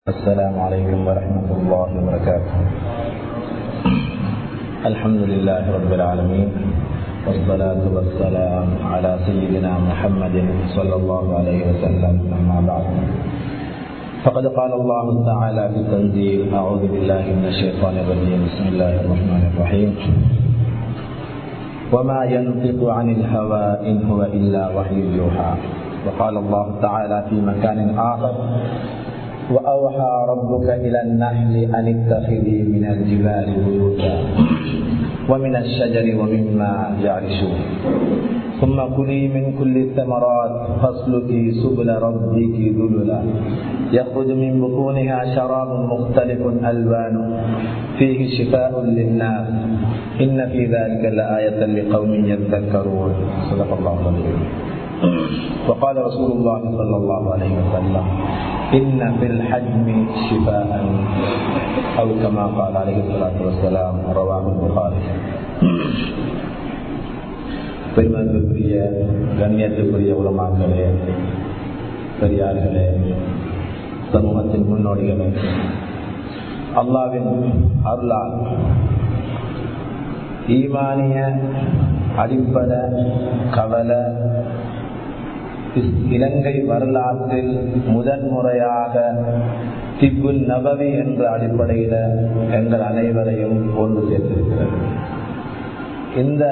السلام عليكم ورحمة الله وبركاته الحمد لله رب العالمين والصلاة والسلام على سيدنا محمد صلى الله عليه وسلم أما بعد فقد قال الله تعالى في التنزيل أعوذ بالله من الشيطان الرجيم بسم الله الرحمن الرحيم وما ينطق عن الهوى إن هو إلا وحي يوحى وقال الله تعالى في مكان آخر وأوحى ربك إلى النحل أن اتخذي من الجبال بيوتا ومن الشجر ومما يعرشون ثم كلي من كل الثمرات فاسلكي سبل ربك ذللا يخرج من بطونها شراب مختلف ألوانه فيه شفاء للناس إن في ذلك لآية لقوم يذكرون صدق الله العظيم وقال رسول الله صلى الله عليه وسلم إن في الحجم شفاء أو كما قال عليه الصلاة والسلام رواه البخاري பெருமதிக்குரிய கண்ணியத்துக்குரிய உலமாக்களே பெரியார்களே சமூகத்தின் முன்னோடிகளே அல்லாவின் அருளால் ஈமானிய அடிப்படை கவலை இலங்கை வரலாற்றில் முதன்முறையாக திப்புல் நபவி என்ற அடிப்படையில் எங்கள் அனைவரையும் ஒன்று சேர்த்திருக்கிறது இந்த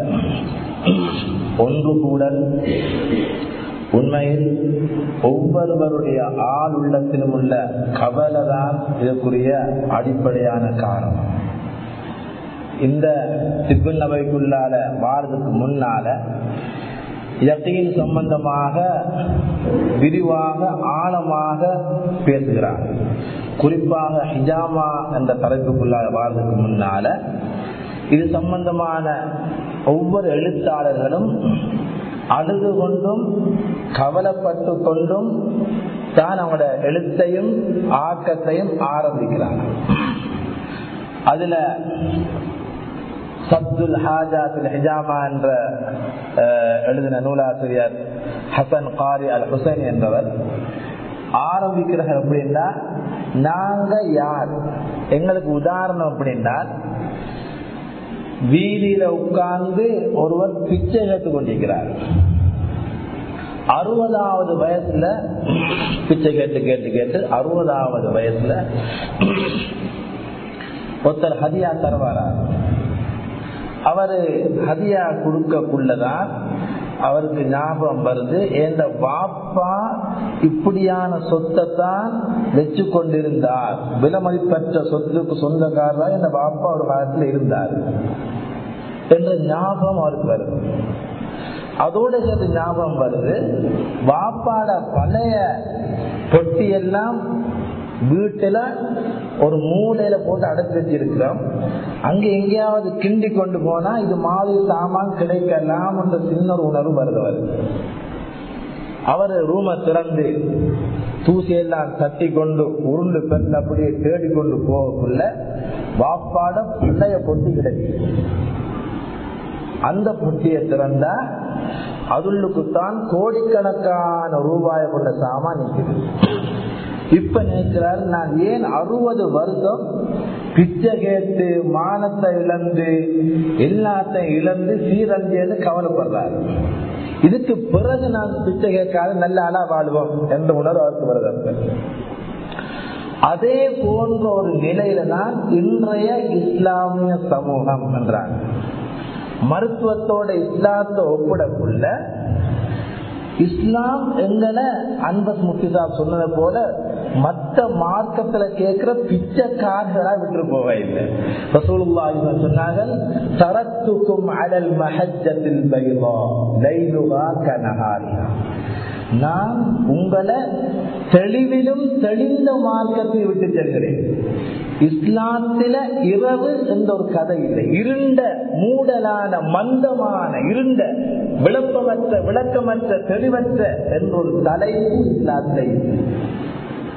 ஒன்று கூடல் உண்மையில் ஒவ்வொருவருடைய ஆள் உள்ளத்திலும் உள்ள கவலை தான் இதற்குரிய அடிப்படையான காரணம் இந்த திப்புல் நபைக்குள்ளால வாரதுக்கு முன்னால யக்கீன் சம்பந்தமாக விரிவாக ஆழமாக பேசுகிறார் குறிப்பாக ஹிஜாமா என்ற தலைப்புக்குள்ளாக வாழ்றதுக்கு முன்னால இது சம்பந்தமான ஒவ்வொரு எழுத்தாளர்களும் அழுது கொண்டும் கவலைப்பட்டு கொண்டும் தான் அவங்களோட எழுத்தையும் ஆக்கத்தையும் ஆரம்பிக்கிறாங்க அதுல சப்துல் ஹாஜாத்துல் ஹிஜாமா என்ற எழுதின நூலாசிரியர் ஹசன் காரி அல் ஹுசைன் என்பவர் ஆரம்பிக்கிறார் அப்படின்னா நாங்க யார் எங்களுக்கு உதாரணம் அப்படின்னா வீதியில உட்கார்ந்து ஒருவர் பிச்சை கேட்டு கொண்டிருக்கிறார் அறுபதாவது வயசுல பிச்சை கேட்டு கேட்டு கேட்டு அறுபதாவது வயசுல ஒருத்தர் ஹதியா தருவாரார் அவரு ஹதியா கொடுக்கக்குள்ளதான் அவருக்கு ஞாபகம் வருது எந்த வாப்பா இப்படியான சொத்தை தான் வச்சு கொண்டிருந்தார் விலமதிப்பற்ற சொத்துக்கு சொந்தக்காரராக இந்த வாப்பா ஒரு காலத்தில் இருந்தார் என்ற ஞாபகம் அவருக்கு வருது அதோட சேர்த்து ஞாபகம் வருது வாப்பாட பழைய பொட்டியெல்லாம் வீட்டுல ஒரு மூலையில போட்டு அடைச்சு வச்சிருக்கிறோம் அங்க எங்கேயாவது கிண்டி கொண்டு போனா இது மாதிரி சாமான் கிடைக்கலாம் என்ற சின்ன ஒரு உணர்வு வருதவர் அவர் ரூம திறந்து தூசியெல்லாம் தட்டி கொண்டு உருண்டு பெண் அப்படியே தேடி கொண்டு போகக்குள்ள வாப்பாட பழைய பொட்டி கிடைக்கும் அந்த பொட்டியை திறந்தா அதுள்ளுக்குத்தான் கோடிக்கணக்கான ரூபாயை கொண்ட சாமான் நிற்குது இப்ப நினைக்கிறார் நான் ஏன் அறுபது வருஷம் பிச்சை கேட்டு மானத்தை இழந்து எல்லாத்தையும் இழந்து சீரஞ்சேன்னு கவலைப்படுறாரு இதுக்கு பிறகு நான் பிச்சை கேட்காத நல்ல ஆளா வாழ்வோம் என்ற உணர்வு அவருக்கு வருது அதே போன்ற ஒரு நிலையில தான் இன்றைய இஸ்லாமிய சமூகம் என்றாங்க மருத்துவத்தோட இஸ்லாத்தை ஒப்பிடக்குள்ள இஸ்லாம் எங்களை அன்பஸ் முஃபிசா சொன்னதை போல மத்த மார்க்கத்துல கேட்கிற பிச்சைக்காரர்களா விட்டு போக இல்லை சொன்னார்கள் தரத்துக்கும் அடல் மஹஜத்தில் பைவா லைலுவா கனஹாரியா நான் உங்களை தெளிவிலும் தெளிந்த மார்க்கத்தை விட்டு செல்கிறேன் இஸ்லாத்தில இரவு என்ற ஒரு கதை இல்லை இருண்ட மூடலான மந்தமான இருண்ட விளப்பமற்ற விளக்கமற்ற தெளிவற்ற என்ற ஒரு தலைப்பு இஸ்லாத்தில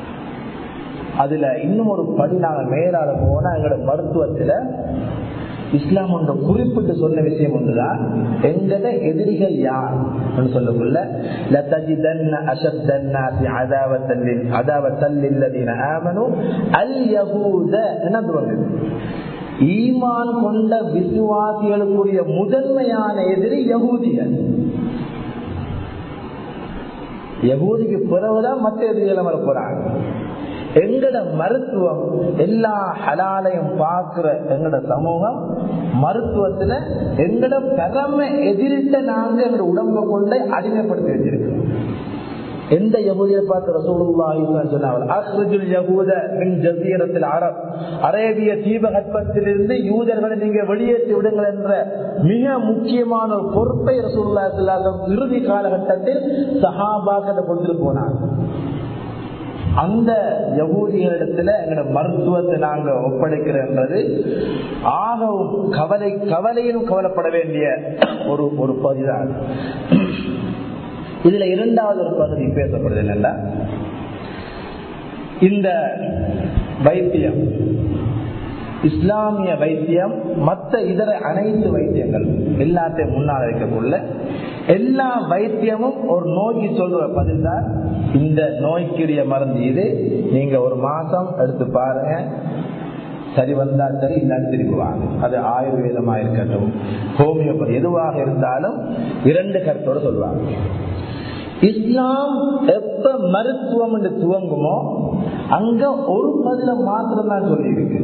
அதுல இன்னும் ஒரு படி நாங்க மேலால போனா எங்களோட மருத்துவத்துல இஸ்லாம் ஒன்று குறிப்பிட்டு சொன்ன விஷயம் ஒன்றுதான் எங்கட எதிரிகள் யார் சொல்லக்குள்ள لتجدن أشد الناس عداوة لل- عداوة للذين آمنوا اليهود என்னது வந்தது ஈமான் கொண்ட விசுவாசிகளுக்குரிய முதன்மையான எதிரி யகூதிகள் யகூதிக்கு பிறகுதான் மற்ற எதிரிகளை வர போறாங்க எங்கட மருத்துவம் எல்லா ஹலாலையும் பார்க்கிற எங்கட சமூகம் மருத்துவத்துல எங்கட பெறமை எதிரிட்ட நாங்க எங்கட உடம்ப கொண்டு அடிமைப்படுத்தி வச்சிருக்கோம் எந்த யகுதியை பார்த்து ரசூலுல்லாஹி சொன்னார்கள் அஹ்ரஜுல் யகூத மின் ஜசீரத்தில் அரப் அரேபிய தீபகற்பத்திலிருந்து யூதர்களை நீங்க வெளியேற்றி விடுங்கள் என்ற மிக முக்கியமான ஒரு பொறுப்பை ரசூலுல்லாஹி ஸல்லல்லாஹு அலைஹி வஸல்லம் இறுதி காலகட்டத்தில் சஹாபாக்களை கொடுத்துட்டு போனாங்க அந்த யகூதிகளிடத்துல எங்களோட மருத்துவத்தை நாங்க ஒப்படைக்கிறன்றது ஆகவும் கவலை கவலையிலும் கவலைப்பட வேண்டிய ஒரு ஒரு பகுதிதான் இதுல இரண்டாவது ஒரு பகுதி பேசப்படுது என்னன்னா இந்த வைத்தியம் இஸ்லாமிய வைத்தியம் மற்ற இதர அனைத்து வைத்தியங்கள் எல்லாத்தையும் முன்னால் வைக்கக்குள்ள எல்லா வைத்தியமும் ஒரு நோய்க்கு சொல்ற பதில் தான் இந்த நோய்க்குரிய மருந்து இது நீங்க ஒரு மாசம் எடுத்து பாருங்க சரி வந்தா சரி இல்லாட்டி திருப்பி வாங்க அது ஆயுர்வேதமா இருக்கட்டும் ஹோமியோபதி எதுவாக இருந்தாலும் இரண்டு கருத்தோட சொல்லுவாங்க இஸ்லாம் எப்ப மருத்துவம் என்று துவங்குமோ அங்க ஒரு பதில மாத்திரம் தான் சொல்லி இருக்கு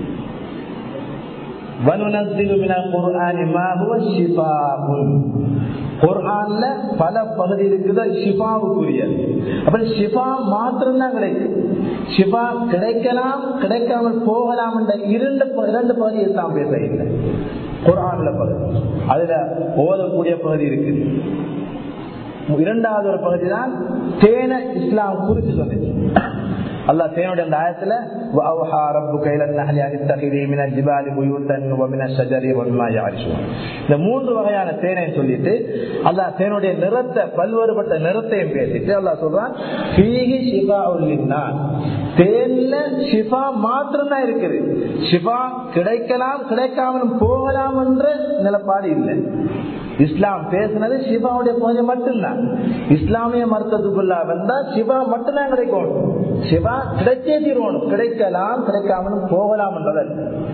குர்ஆன்ல பல பகுதி இருக்குது ஷிஃபாவுக்குரியது அப்ப ஷிஃபா மாத்திரம் தான் கிடைக்கும் ஷிஃபா கிடைக்கலாம் கிடைக்காமல் போகலாம் என்ற இரண்டு இரண்டு பகுதி இஸ்லாம் பேச இல்லை குர்ஆன்ல பகுதி அதுல ஓதக்கூடிய பகுதி இருக்குது இரண்டாவது ஒரு பகுதி தான் தேன இஸ்லாம் குறித்து சொன்னது அல்லாஹ் தேனுடைய அந்த ஆயத்துல وَأَوْحَى رَبُّكَ إِلَى النَّحْلِ أَنِ اتَّخِذِي مِنَ الْجِبَالِ بُيُوتًا وَمِنَ الشَّجَرِ وَمِمَّا يَعْرِشُونَ இந்த மூன்று வகையான தேனை சொல்லிட்டு அல்லாஹ் தேனுடைய நிறத்தை பல்வேறுபட்ட நிறத்தையும் பேசிட்டு அல்லாஹ் சொல்றான் ஃபீஹி ஷிஃபாஉல் லின்னாஸ் தேன்ல ஷிஃபா மாத்திரம் தான் இருக்குது ஷிஃபா கிடைக்கலாம் கிடைக்காமலும் போகலாம் என்ற நிலப்பாடு இல்லை இஸ்லாம் பேசுனது சிவாவுடைய பகுதி மட்டும்தான் இஸ்லாமிய மருத்துவத்துக்குள்ள வந்தா சிவா மட்டும்தான் கிடைக்கும் சிவா கிடைச்சே தீர்வணும் கிடைக்கலாம் கிடைக்காமலும் போகலாம் என்றதல்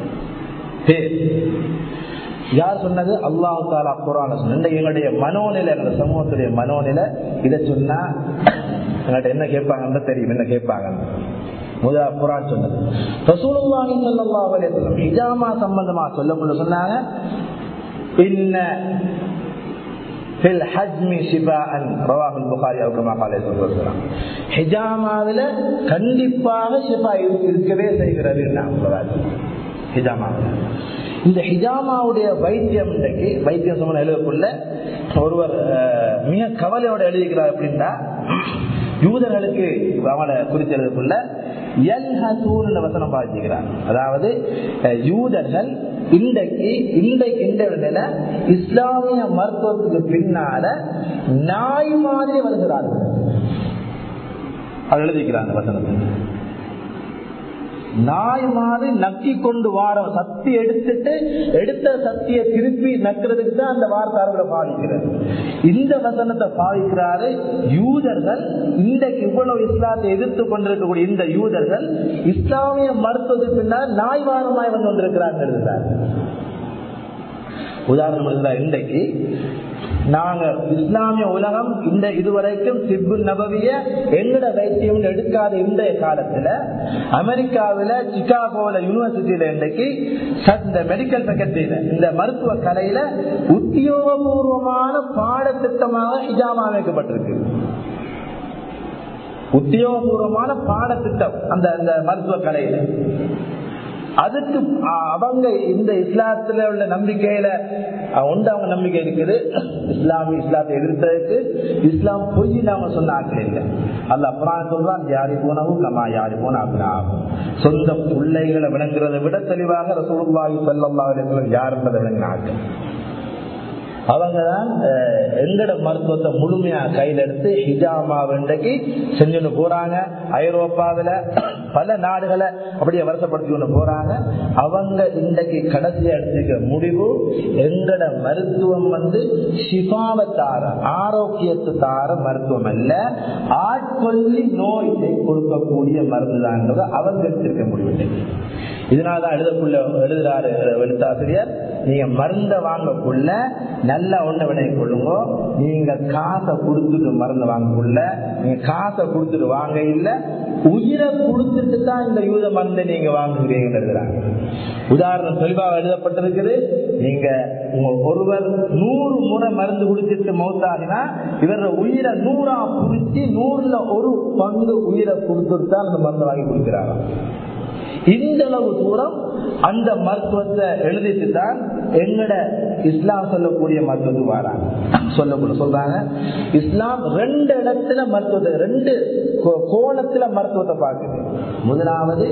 யார் சொன்னது அல்லாஹு தாலா குரான சொன்ன எங்களுடைய மனோநிலை எங்களுடைய சமூகத்துடைய மனோநிலை இதை சொன்னா எங்கள்கிட்ட என்ன கேட்பாங்கன்னு தெரியும் என்ன கேட்பாங்க முதல் குரான் சொன்னது ரசூலுல்லாஹி ஸல்லல்லாஹு அலைஹி வஸல்லம் ஹிஜாமா சம்பந்தமா சொல்லக்குள்ள சொன்னாங்க இன்ன கண்டிப்பாக ஷிபா இருக்கவே செய்கிறது இந்த ஹிஜாமாவுடைய வைத்தியம் இன்றைக்கு வைத்தியம் சம்பந்தம் எழுதக்குள்ள ஒருவர் மிக கவலையோட எழுதிக்கிறார் அப்படின்னா யூதர்களுக்கு அவனை குறித்து எழுதக்குள்ள வசனம் பாதிக்கிறார் அதாவது யூதர்கள் இன்றைக்கு இன்றைக்கு இந்த நிலையில இஸ்லாமிய மருத்துவத்துக்கு பின்னால நாய் மாதிரி வருகிறார்கள் அது எழுதிக்கிறாங்க வசனத்தை நாய் மாதிரி நக்கி கொண்டு வார சக்தி எடுத்துட்டு எடுத்த சக்தியை திருப்பி நக்கிறதுக்கு தான் அந்த வார்த்தை அவர்களை பாதிக்கிறது இந்த வசனத்தை பாதிக்கிறாரு யூதர்கள் இன்றைக்கு இவ்வளவு இஸ்லாத்தை எதிர்த்து கொண்டிருக்கக்கூடிய இந்த யூதர்கள் இஸ்லாமிய மருத்துவத்துக்கு பின்னால் நாய் வாரமாய் வந்து கொண்டிருக்கிறார்கள் உதாரணம் இருந்தா இன்றைக்கு நாங்க இஸ்லாமிய உலகம் இந்த இதுவரைக்கும் சிப்பு நபவிய எங்கட வைத்தியம் எடுக்காத இன்றைய காலத்துல அமெரிக்காவில சிகாகோல யூனிவர்சிட்டியில இன்றைக்கு இந்த மெடிக்கல் ஃபேக்கல்டியில இந்த மருத்துவ கலையில உத்தியோகபூர்வமான பாடத்திட்டமாக ஹிஜாமா அமைக்கப்பட்டிருக்கு உத்தியோகபூர்வமான பாடத்திட்டம் அந்த அந்த மருத்துவ கலையில அதுக்கு அவங்க இந்த இஸ்லாத்துல உள்ள நம்பிக்கையில உண்டு அவங்க நம்பிக்கை இருக்குது இஸ்லாமி இஸ்லாத்தை எதிர்த்ததுக்கு இஸ்லாம் பொய்ன்னு அவங்க சொன்ன ஆக்கள் இல்லை அல்ல அப்புறம் சொல்றான் யாரி போனவும் கமா யாரி போன அப்படின்னா சொந்த பிள்ளைகளை விளங்குறதை விட தெளிவாக ரசூலுல்லாஹி ஸல்லல்லாஹு அலைஹி வஸல்லம் யார் என்பதை விளங்கின ஆக்கள் அவங்க தான் எங்கட மருத்துவத்தை முழுமையா கையில் எடுத்து ஹிஜாமா இன்றைக்கு செஞ்சுன்னு போறாங்க ஐரோப்பாவில பல நாடுகளை அப்படியே வருஷப்படுத்தி கொண்டு போறாங்க அவங்க இன்றைக்கு கடைசியா எடுத்துக்கிற முடிவு எங்கட மருத்துவம் வந்து சிபாவை தார ஆரோக்கியத்தை தார மருத்துவம் அல்ல ஆட்கொள்ளி நோய் கொடுக்கக்கூடிய மருந்து தான் அவங்க எடுத்திருக்க முடிவு இதனாலதான் எழுதக்குள்ள எழுதுறாரு எழுத்தாசிரியர் நீங்க மருந்த வாங்கக்குள்ள நல்ல ஒன்றை வினை கொள்ளுங்க நீங்க காசை கொடுத்துட்டு மருந்து வாங்கக்குள்ள நீங்க காசை கொடுத்துட்டு வாங்க இல்ல உயிரை கொடுத்துட்டு தான் இந்த யூத மருந்தை நீங்க வாங்குகிறீங்கன்னு எழுதுறாங்க உதாரணம் தெளிவாக எழுதப்பட்டிருக்குது நீங்க ஒருவர் நூறு முறை மருந்து குடிச்சிட்டு மௌத்தாகினா இவர உயிரை நூறா குடிச்சு நூறுல ஒரு பங்கு உயிரை கொடுத்துட்டு தான் அந்த மருந்து வாங்கி குடிக்கிறாராம் இந்த அளவு தூரம் அந்த மருத்துவத்தை எழுதிட்டு தான் எங்கட இஸ்லாம் சொல்லக்கூடிய மருத்துவத்துக்கு வராங்க சொல்லக்கூடிய சொல்றாங்க இஸ்லாம் ரெண்டு இடத்துல மருத்துவத்தை ரெண்டு கோணத்துல மருத்துவத்தை பார்க்குது முதலாவது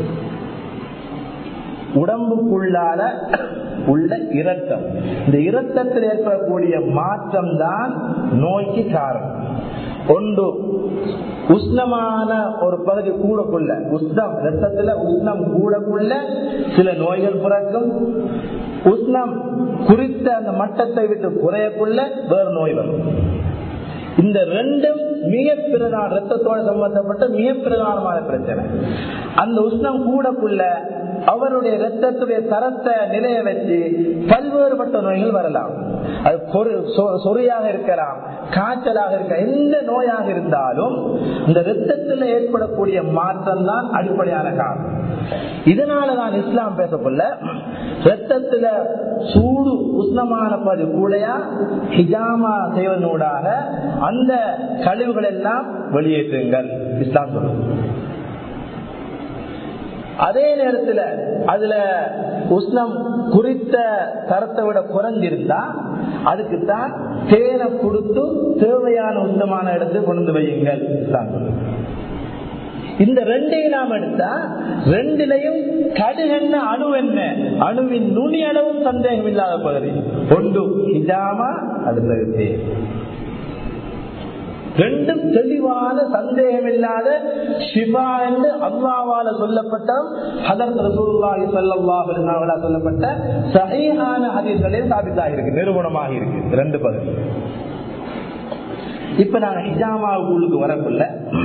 உடம்புக்குள்ளால உள்ள இரத்தம் இந்த இரத்தத்தில் ஏற்படக்கூடிய மாற்றம் தான் நோய்க்கு காரணம் ஒன்று உஷ்ணமான ஒரு பகுதி கூடக்குள்ள உஷ்ணம் ரத்தத்துல உஷ்ணம் கூடக்குள்ள சில நோய்கள் பிறக்கும் உஷ்ணம் குறித்த அந்த மட்டத்தை விட்டு குறையக்குள்ள வேறு நோய் வரும் இந்த ரெண்டும் மிக பிரதான ரத்தத்தோடு சம்பந்தப்பட்ட மிக பிரதானமான பிரச்சனை அந்த உஷ்ணம் கூடக்குள்ள அவருடைய ரத்தத்துடைய தரத்தை நிலைய வச்சு பல்வேறுபட்ட நோய்கள் வரலாம் அது சொறியாக இருக்கலாம் காய்ச்சலாக இருக்க எந்த நோயாக இருந்தாலும் இந்த ரத்தத்தில் ஏற்படக்கூடிய மாற்றம் தான் அடிப்படையான காரணம் இதனாலதான் இஸ்லாம் பேசக்குள்ள ரத்தத்துல சூடு உஷ்ணமான பது கூடையா ஹிஜாமா செய்வதனூடாக அந்த கழிவுகள் எல்லாம் வெளியேற்றுங்கள் இஸ்லாம் சொல்லுங்க அதே நேரத்தில் அதுல உஷ்ணம் குறித்த தரத்தை விட குறைஞ்சிருந்தா அதுக்கு தான் தேனை கொடுத்து தேவையான உஷ்ணமான இடத்துக்கு கொண்டு வையுங்கள் இந்த ரெண்டையும் நாம் எடுத்தா ரெண்டிலையும் கடுகு என்ன அணு என்ன அணுவின் நுனி அளவும் சந்தேகம் இல்லாத பகுதி ஒன்று ஹிஜாமா அடுத்தது ரெண்டும் தெளிவான சந்தேகம் இல்லாத சிவா என்று அல்லாவால சொல்லப்பட்ட ஹதரத் ரசூலுல்லாஹி ஸல்லல்லாஹு அலைஹி வஸல்லம் சொல்லப்பட்ட சஹீஹான ஹதீஸ்களே சாபித்தாக இருக்கு நிரூபணமாக இருக்கு ரெண்டு பகுதி இப்ப நாங்க ஹிஜாமாவுக்குள்ளுக்கு வரக்குள்ள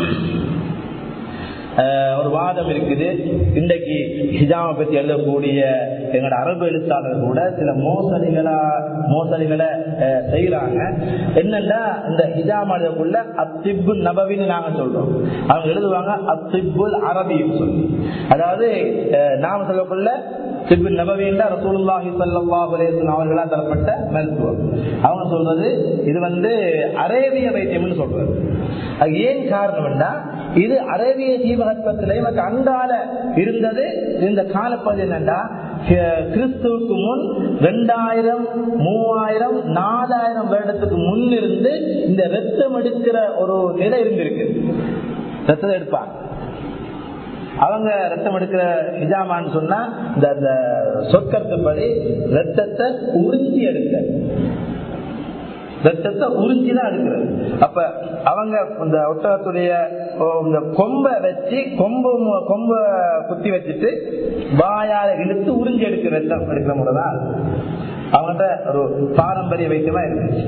ஒரு வாதம் இருக்குது இன்றைக்கு ஹிஜாமை பத்தி எழுதக்கூடிய எங்களோட அரபு எழுத்தாளர் கூட சில மோசடிகளா மோசடிகளை செய்யறாங்க என்னன்னா இந்த ஹிஜாமா எழுதக்குள்ள அத்திப்பு நபவின்னு நாங்க சொல்றோம் அவங்க எழுதுவாங்க அத்திப்புல் அரபின்னு சொல்லி அதாவது நாம சொல்லக்குள்ள திப்பு நபவின்னா ரசூலுல்லாஹி ஸல்லல்லாஹு அலைஹி வஸல்லம் அவர்களால் தரப்பட்ட மருத்துவம் அவங்க சொல்றது இது வந்து அரேபிய வைத்தியம்னு சொல்றது அது ஏன் காரணம்னா இது அரேபிய தீபகற்பத்திலே அங்கால இருந்தது இந்த காலப்பகுதி என்னன்னா கிறிஸ்துவுக்கு முன் ரெண்டாயிரம் மூவாயிரம் நாலாயிரம் வருடத்துக்கு முன் இருந்து இந்த ரத்தம் எடுக்கிற ஒரு நிலை இருந்திருக்கு ரத்தத்தை எடுப்பாங்க அவங்க ரத்தம் எடுக்கிற ஹிஜாமான்னு சொன்னா இந்த சொற்கருத்துப்படி ரத்தத்தை உறிஞ்சி எடுக்க ரத்தத்தை உறிஞ்சிதான் எடுக்கிறது அப்ப அவங்க இந்த ஒட்டகத்துடைய இந்த கொம்பை வச்சு கொம்பு கொம்ப குத்தி வச்சுட்டு வாயால இழுத்து உறிஞ்சி எடுக்கிற ரத்தம் எடுக்கிற முறைதான் அவங்கள்ட்ட ஒரு பாரம்பரிய வைத்தியமா இருந்துச்சு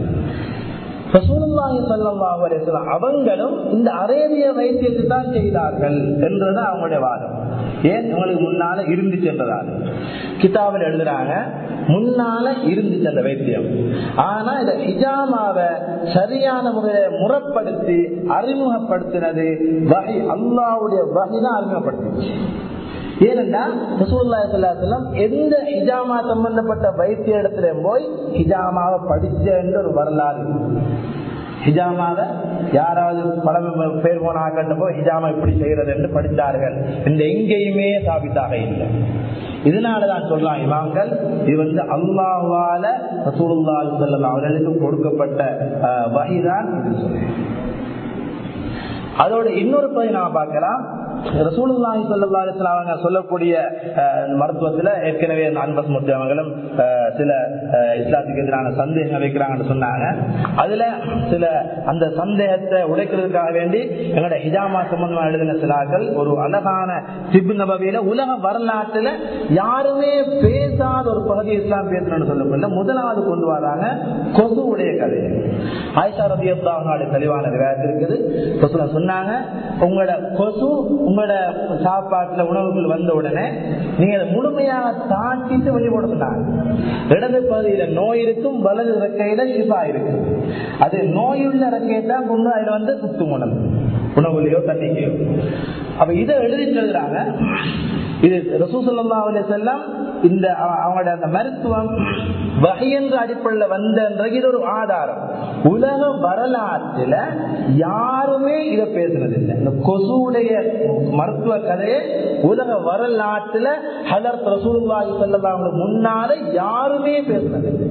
அவங்களும் இந்த அரேபிய வைத்தியத்தை தான் செய்தார்கள் என்றது அவங்களுடைய வாதம் ஏன் உங்களுக்கு முன்னால இருந்து சென்றதால் கிதாபில் எழுதுறாங்க முன்னால இருந்துச்சு அந்த வைத்தியம் ஆனா இந்த ஹிஜாமாவை சரியான முறையை முறைப்படுத்தி அறிமுகப்படுத்தினது வகை அல்லாவுடைய வகைதான் அறிமுகப்படுத்திச்சு ஏனென்றா எந்த ஹிஜாமா சம்பந்தப்பட்ட வைத்திய இடத்துல போய் ஹிஜாமாவை படிச்ச என்ற ஒரு வரலாறு ஹிஜாமாவை யாராவது படம் பேர் போன ஆக்கட்டப்போ ஹிஜாமா இப்படி செய்யறது என்று படித்தார்கள் இந்த எங்கேயுமே சாபித்தாக இல்லை இதனாலதான் சொல்றான் இமாம்கள் இது வந்து அல்லாவால ரசூலுல்லாஹி ஸல்லல்லாஹு அவர்களுக்கு கொடுக்கப்பட்ட வகைதான் அதோட இன்னொரு பகுதி நாம பார்க்கலாம் ரசூலுல்லாஹி ஸல்லல்லாஹு அலைஹி வஸல்லம் அவங்க சொல்லக்கூடிய அஹ், மருத்துவத்துல ஏற்கனவே அந்த அன்பஸ் முத்தி அவங்களும் அஹ், சில அஹ், இஸ்லாத்துக்கு எதிரான சந்தேகம் வைக்கிறாங்கன்னு சொன்னாங்க அதுல சில அந்த சந்தேகத்தை உடைக்கிறதுக்காக வேண்டி எங்களோட ஹிஜாமா சம்பந்தமா எழுதின சிலாக்கள் ஒரு அழகான திபு நபவியில உலக வரலாற்றுல யாருமே பேசாத ஒரு பகுதி இஸ்லாம் பேசணும்னு சொல்லப்பட்ட முதலாவது கொண்டு வராங்க கொசுவுடைய கதை ஆயிஷா ரதி தெளிவான விவாதம் இருக்குது ரசூலுல்லாஹ் சொன்னாங்க உங்களோட கொசு உங்களோட சாப்பாட்டுல உணவுகள் வந்த உடனே நீங்க அதை முழுமையாக தாண்டிட்டு வெளியே போட சொன்னாங்க இடது பகுதியில நோய் இருக்கும் வலது இறக்கையில சிபா இருக்கு அது நோயுள்ள இறக்கையை தான் கொண்டு அதுல வந்து குத்தும் உணவு உணவுலையோ தண்ணிக்கையோ அப்ப இதை எழுதிட்டு எழுதுறாங்க இது ரசூசல்லா செல்லம் இந்த அவ- அவங்களோட அந்த மருத்துவம் வகை என்ற அடிப்படையில் வந்தன்றது இது ஒரு ஆதாரம் உலக வரலாற்றுல யாருமே இதை பேசுனதில்லை இந்த கொசுவுடைய மருத்துவ கதையை உலக வரலாற்றுல ஹலர் ரசூலுல்லாஹி ஸல்லல்லாஹு அலைஹி முன்னால யாருமே பேசுனதில்லை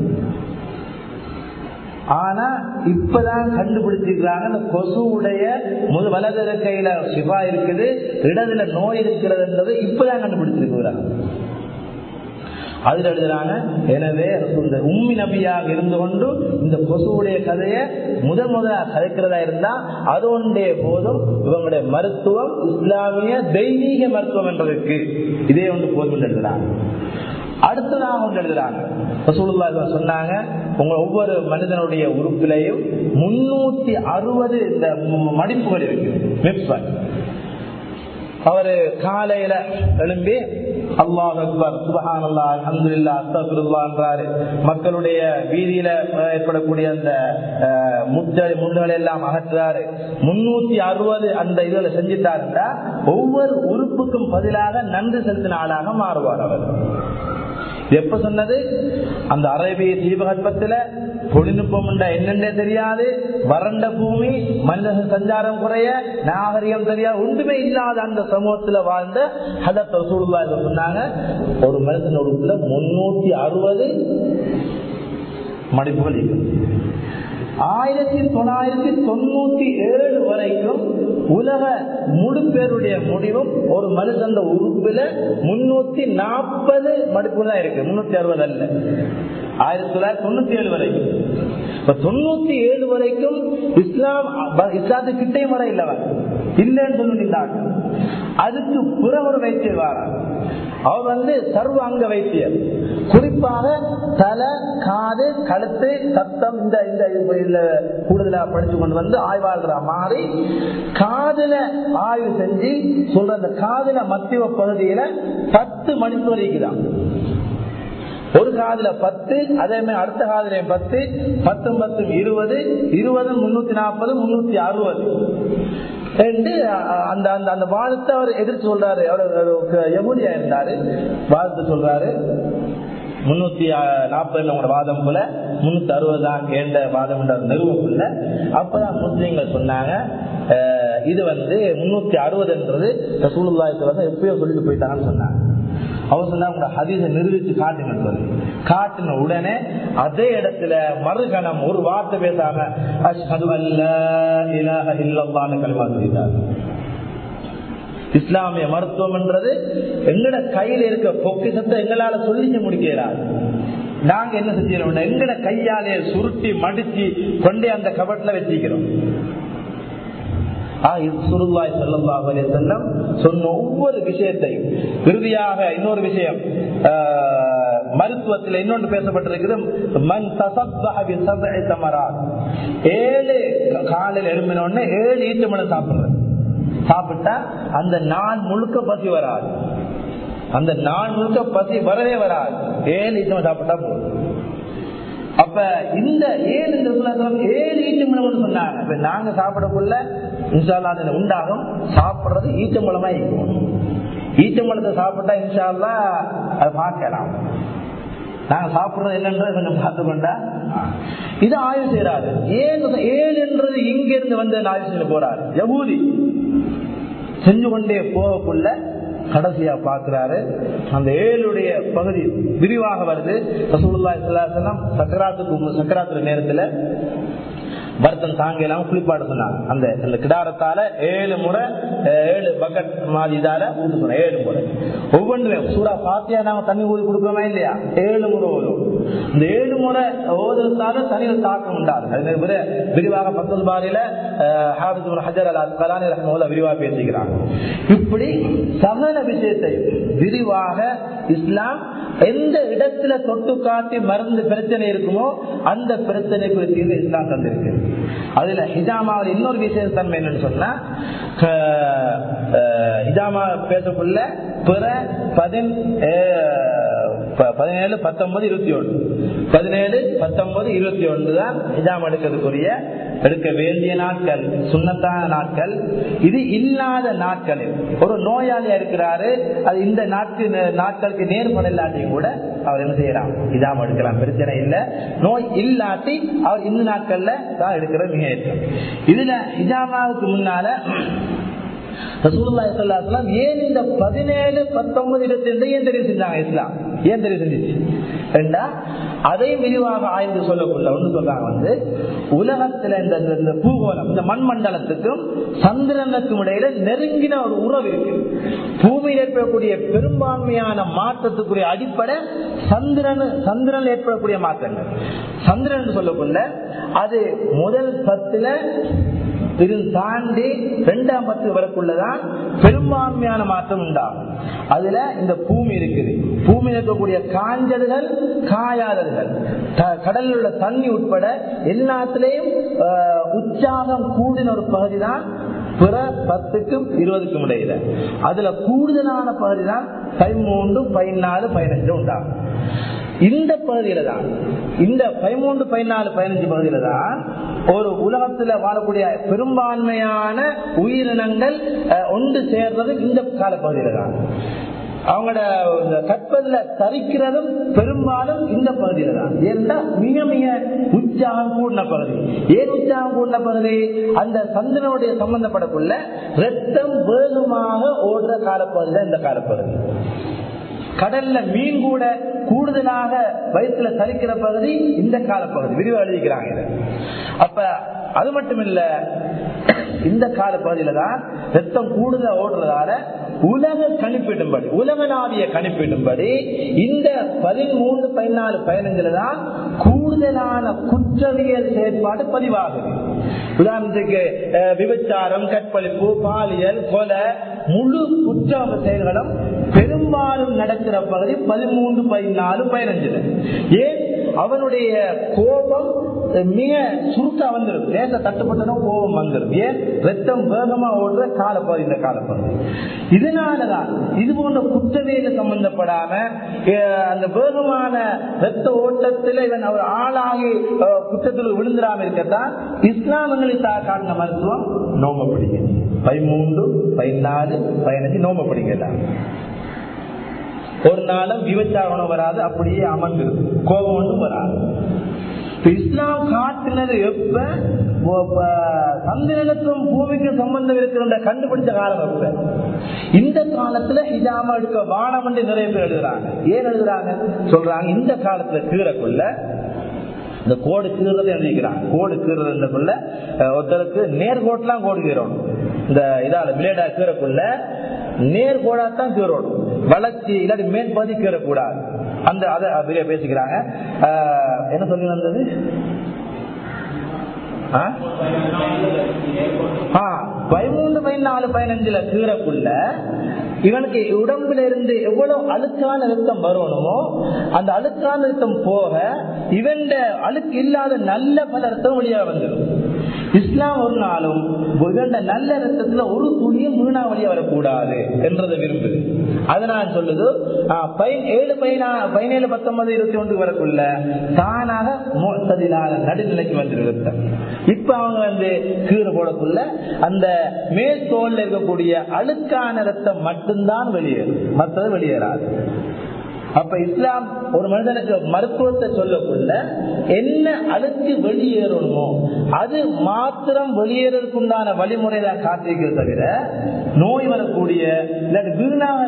ஆனா இப்பதான் கண்டுபிடிச்சிருக்கிறாங்க இந்த கொசுவுடைய முது வலது கையில சிவா இருக்குது இடதுல நோய் இருக்கிறதுன்றது இப்பதான் கண்டுபிடிச்சிருக்கிறாங்க அதுல எழுதுறாங்க எனவே இந்த உம்மி நபியாக இருந்து கொண்டு இந்த கொசுவுடைய கதையை முதல் முதலா கதைக்கிறதா இருந்தா அது ஒன்றே போதும் இவங்களுடைய மருத்துவம் இஸ்லாமிய தெய்வீக மருத்துவம் என்றதுக்கு இதே ஒன்று போதும் என்று எழுதுறாங்க அடுத்ததாக ஒன்று எழுதுறாங்க ரசூலுல்லாஹி அலைஹி வஸல்லம் சொன்னாங்க உங்க ஒவ்வொரு மனிதனுடைய உறுப்பிலையும் முன்னூத்தி அறுபது இந்த ம- மடிப்புகள் இருக்கு மெப்பர் அவரு காலையில எழும்பி அல்லாஹ் அக்பர் சுபஹான் அல்லா அல்ஹம்துலில்லா அஸ்தக்ஃபிருல்லா என்றாரு மக்களுடைய வீதியில அஹ், ஏற்படக்கூடிய அந்த அஹ், முட்டை முள்ளுகளை எல்லாம் அகற்றுறாரு முன்னூத்தி அறுபது அந்த இதுல செஞ்சுட்டாருன்னா ஒவ்வொரு உறுப்புக்கும் பதிலாக நன்றி செலுத்தின ஆளாக மாறுவார் அவர் இது எப்ப சொன்னது அந்த அரேபிய தீபகற்பத்துல தொழில்நுட்பம் உண்டா என்னென்னே தெரியாது வறண்ட பூமி மனித சஞ்சாரம் குறைய நாகரிகம் தெரியாது ஒன்றுமே இல்லாத அந்த சமூகத்துல வாழ்ந்த ஹதத் ரசூலுல்லாஹி இதை சொன்னாங்க ஒரு மனிதன் உறுப்புல முன்னூத்தி அறுபது மடிப்புகள் இருக்கு ஆயிரத்தி தொள்ளாயிரத்தி தொண்ணூத்தி ஏழு வரைக்கும் உலக முழு பேருடைய முடிவும் ஒரு மனுஷன் உறுப்புல முன்னூத்தி நாற்பது மடிப்பு தான் இருக்கு முன்னூத்தி அறுபது அல்ல ஆயிரத்தி தொள்ளாயிரத்தி தொண்ணூத்தி ஏழு வரைக்கும் இப்ப தொண்ணூத்தி ஏழு வரைக்கும் இஸ்லாம் இஸ்லாத்து கிட்டே வர இல்லவன் இல்லைன்னு சொல்லிட்டாங்க அதுக்கு புற ஒரு வைத்தியர் வாரார் அவர் வந்து சர்வ அங்க வைத்தியர் குறிப்பாக தலை காது கழுத்து சத்தம் இந்த இந்த இதுல கூடுதலா படிச்சு கொண்டு வந்து ஆய்வாளரா மாறி காதுல ஆய்வு செஞ்சு சொல்ற அந்த காதுல மத்திய பகுதியில பத்து மணிக்கு வரைக்குதான் ஒரு காதுல பத்து அதே மாதிரி அடுத்த காதுலயும் பத்து பத்து பத்து இருபது இருபது முன்னூத்தி நாற்பது முன்னூத்தி அறுபது ரெண்டு அஹ், அந்த அந்த அந்த வாழ்த்தை அவர் எதிர்த்து சொல்றாரு அவர் எமூலியா இருந்தாரு வாழ்த்து சொல்றாரு முன்னூத்தி நாற்பது உங்களோட வாதம் போல முன்னூத்தி அறுபது தான் கேண்ட வாதம் என்ற நிறுவனக்குள்ள அப்பதான் முஸ்லீம்கள் சொன்னாங்க அஹ், இது வந்து முன்னூத்தி அறுபதுன்றது ரசூலுல்லாஹி வந்து எப்பயோ சொல்லிட்டு போயிட்டாங்கன்னு சொன்னாங்க அவர் சொன்னா உங்களோட ஹதீஸை நிரூபித்து காட்டுங்க சொல்லி காட்டின உடனே அதே இடத்துல மறுகணம் ஒரு வார்த்தை பேசாம அஷ்ஹது அல்லா இலாஹ இல்லல்லாஹ்னு கலிமா சொல்லிட்டார் இஸ்லாமிய மருத்துவம் என்றது எங்கட கையில இருக்க பொக்கிசத்தை எங்களால சொல்லிக்க முடிக்கிறார் நாங்க என்ன செஞ்சிடறோம் எங்கட கையாலே சுருட்டி மடிச்சு கொண்டே அந்த கபட்ல வச்சிக்கிறோம் சுருல்லாய் செல்லல்லாஹு அலைஹி வஸல்லம் சொன்ன ஒவ்வொரு விஷயத்தையும் இறுதியாக இன்னொரு விஷயம் ஆஹ், மருத்துவத்தில் இன்னொன்று பேசப்பட்டிருக்குது மன் தசப்பஹ பி சப்இ தமராத் ஏழு காலையில் எழும்பின உடனே ஏழு ஈச்சம்பழம் சாப்பிடுறது சாப்பிட்டா அந்த நாள் முழுக்க பசி வராது அந்த நாள் முழுக்க பசி வரவே வராது ஏழு ஈச்சம்பழம் சாப்பிட்டா போதும் அப்ப இந்த ஏழு இந்த சுல்லாசலம் ஏழு ஈச்சம்பழம்னு சொன்னாங்க இப்ப நாங்க சாப்பிடக்குள்ள இன்ஷால்லா அதுல உண்டாகும் சாப்பிடுறது ஈச்சம்பழமா இருக்கும் ஈச்சம்பழத்தை சாப்பிட்டா இன்ஷால்லா அதை பார்க்கலாம் நாங்க சாப்பிடுறது என்னன்றது கொஞ்சம் பார்த்துக்கொண்டா இது ஆய்வு செய்யறாரு ஏழு ஏழுன்றது இங்க இருந்து வந்து ஆய்வு செய்ய போறாரு யகூதி செஞ்சு கொண்டே போகக்குள்ள கடைசியா பாக்குறாரு அந்த ஏழுடைய பகுதி விரிவாக வருது ரசூலுல்லாஹி ஸல்லல்லாஹு அலைஹி வஸல்லம் சக்கராத்துக்கு சக்கராத்து நேரத்துல வருத்தம் தாங்க இல்லாம குளிப்பாட சொன்னாங்க அந்த அந்த கிடாரத்தால ஏழு முறை அஹ், ஏழு பக்கெட் மாதிரி இதால ஊத்து சொன்னாங்க ஏழு முறை ஒவ்வொன்றுலையும் சூறா பாத்தியா நாம தண்ணி ஊதி கொடுக்குறோமா இல்லையா ஏழு முறை ஓதும் இந்த ஏழு முறை ஓதுறதால தனியில் தாக்கம் உண்டாது அது பிற- விரிவாக பத்தல் பாரியில ஹாபிஸ் இப்னு ஹஜர் அல் அஸ்கலானி ரஹ்மத்துல்லாஹ் விரிவாக பேசுகிறாங்க இப்படி சகல விஷயத்தையும் விரிவாக இஸ்லாம் எந்த இடத்துல தொட்டு காட்டி மருந்து பிரச்சனை இருக்குமோ அந்த பிரச்சனைக்கு தீர்வு இஸ்லாம் தந்திருக்கு அதுல ஹிஜாமாவில் இன்னொரு விசேஷ தன்மை என்னன்னு சொன்னா அஹ், அஹ், ஹிஜாமா பேசக்குள்ள பிற பதின் அஹ், ப- பதினேழு பத்தொன்பது இருபத்தி ஒன்று பதினேழு பத்தொன்பது இருபத்தி ஒன்று தான் ஹிஜாம் எடுக்கிறதுக்குரிய எடுக்க வேண்டிய நாட்கள் சுண்ணத்தான நாட்கள் இது இல்லாத நாட்களில் ஒரு நோயாளியா இருக்கிறாரு அது இந்த நாட்கு நாட்களுக்கு நேர்பட இல்லாட்டியும் கூட அவர் என்ன செய்யலாம் ஹிஜாம் எடுக்கலாம் பிரச்சனை இல்லை நோய் இல்லாட்டி அவர் இந்த நாட்கள்ல தான் எடுக்கிறது மிக ஏற்றம் இதுல ஹிஜாமாவுக்கு முன்னால ரசூலுல்லாஹி ஸல்லல்லாஹு அலைஹி வஸல்லம் ஏன் இந்த 17 19 22 ஏன் தெரிவு செஞ்சாங்க இஸ்லாம் ஏன் தெரிவு செஞ்சுச்சு ஏண்டா அதையும் விரிவாக ஆய்ந்து சொல்லக்குள்ள ஒன்று சொல்றாங்க வந்து உலகத்துல இந்த இந்த- இந்த பூகோளம் இந்த மண்மண்டலத்துக்கும் சந்திரனுக்கும் இடையில நெருங்கின ஒரு உறவு இருக்கு பூமியில் ஏற்படக்கூடிய பெரும்பான்மையான மாற்றத்துக்குரிய அடிப்படை சந்திரன் சந்திரன் ஏற்படக்கூடிய மாற்றங்கள் சந்திரன் என்று சொல்லக்குள்ள அது முதல் பத்துல இது தாண்டி இரண்டாம் பத்து வரக்குள்ளதான் பெரும்பான்மையான மாற்றம் உண்டாகும் அதுல இந்த பூமி இருக்குது பூமியில் இருக்கக்கூடிய காஞ்சல்கள் காயாதல்கள் க- கடலில் உள்ள தண்ணி உட்பட எல்லாத்திலையும் ஆஹ், உற்சாகம் கூடின ஒரு பகுதி தான் பிற பத்துக்கும் இருபதுக்கும் இடையில அதுல கூடுதலான பகுதி தான் பதிமூன்று பதினாலு பதினஞ்சு உண்டாகும் இந்த பகுதியில தான் இந்த பதிமூன்று பதினாலு பதினஞ்சு பகுதியில தான் ஒரு உலகத்துல வாழக்கூடிய பெரும்பான்மையான உயிரினங்கள் அஹ், ஒன்று சேர்றது இந்த காலப்பகுதியில தான் அவங்களோட இந்த கற்பதில தரிக்கிறதும் பெரும்பாலும் இந்த பகுதியில தான் ஏன்னா மிக மிக உற்சாகம் கூடின பகுதி ஏன் உற்சாகம் கூடின பகுதி அந்த சந்திரனுடைய சம்பந்தப்படக்குள்ள ரத்தம் வேகமாக ஓடுற காலப்பகுதி தான் இந்த காலப்பகுதி கடல்ல மீன் கூட கூடுதலாக வயிற்றுல சலிக்கிற பகுதி இந்த காலப்பகுதி விரிவா எழுதிக்கிறாங்க இதை. அப்ப அது மட்டும் இல்ல இந்த கால பகுதியில தான் ரத்தம் கூடுதலா ஓடுறதால உலக கணிப்பீட்டும்படி உலகளாவிய கணிப்பீட்டும்படி இந்த பதிமூன்று பதினாலு பதினஞ்சுல தான் கூடுதலான குற்றவியல் செயற்பாடு பதிவாகுது உதாரணத்துக்கு அஹ், விபச்சாரம் கற்பழிப்பு பாலியல் கொலை முழு குற்ற செயல்களும் பெரும்பாலும் நடக்கிற பகுதி பதிமூன்று பதினாலு பதினஞ்சுல ஏன் அவனுடைய கோபம் மிக சுருக்கா வந்துடும் தேச தட்டுப்பட்டனும் கோபம் வந்துடும் ஏன் ரத்தம் வேகமா ஓடுற காலப்பகுதி இந்த காலப்பகுதி இதனாலதான் இது போன்ற குற்றவியல சம்பந்தப்படாம அஹ், அந்த வேகமான ரத்த ஓட்டத்தில் இவன் அவர் ஆளாகி அஹ், குற்றத்தில் விழுந்துடாம இருக்கத்தான் இஸ்லாமங்களை காட்டின மருத்துவம் நோம்ப பிடிக்கும் பதிமூன்று பதினாலு பதினஞ்சு நோம்ப பிடிக்கலாம் ஒரு நாளும் விபச்சாரம் வராது அப்படியே அமர்ந்துருது கோபம் ஒன்றும் வராது இப்ப இஸ்லாம் காட்டினது எப்ப ஓ, ப- சந்திரனுக்கும் பூமிக்கும் சம்பந்தம் இருக்கிற கண்டுபிடிச்ச காலம் எப்ப இந்த காலத்துல ஹிஜாமா எடுக்க வானம் என்று நிறைய பேர் எழுதுறாங்க ஏன் எழுதுறாங்க சொல்றாங்க இந்த காலத்துல கீழக்குள்ள இந்த கோடு கீறதை எழுதிக்கிறாங்க கோடு கீறதுக்குள்ள ஒருத்தருக்கு நேர்கோட்டெல்லாம் கோடு கீறணும் இந்த இதால பிளேடா கீறக்குள்ள நேர்கோடா தான் கீறணும் வளர்ச்சி இல்லாட்டி மேற்பகுதி கீறக்கூடாது அந்த அதை அப்படியே பேசிக்கிறாங்க அஹ், என்ன சொல்லி வந்தது ஆ? ஆ, பதிமூன்று பதினாலு பதினஞ்சுல கீறக்குள்ள இவனுக்கு உடம்புல இருந்து எவ்வளவு அழுக்கான ரத்தம் வரணுமோ அந்த அழுக்கான ரத்தம் போக இவன் அழுக்கு இல்லாத நல்ல பல ரத்தம் வழியா வந்துடும் இஸ்லாம் ஒரு நாளும் இவன் நல்ல ரத்தத்துல ஒரு துளியும் வீணா வழியா வரக்கூடாது என்றதை விரும்புது அதனால் சொல்லுது ஆ, பயன்- ஏழு பதினா பதினேழு பத்தொன்பது இருபத்தி ஒன்று வரக்குள்ள தானாக மோசதிலான நடுநிலைக்கு வந்துடும் ரத்தம் இப்ப அவங்க வந்து கீழே போடக்குள்ள அந்த மேல் தோல்ல இருக்கக்கூடிய அழுக்கான ரத்தம் மட்டும்தான் வெளியேறும் மற்றது வெளியேறாது அப்ப இஸ்லாம் ஒரு மனிதனுக்கு மருத்துவத்தை சொல்லக்குள்ள என்ன அழுக்கு வெளியேறணுமோ அது மாத்திரம் வெளியேறதுக்குண்டான வழிமுறை தான் காத்திருக்கிறது தவிர நோய் வரக்கூடிய இல்லாட்டி வீணாக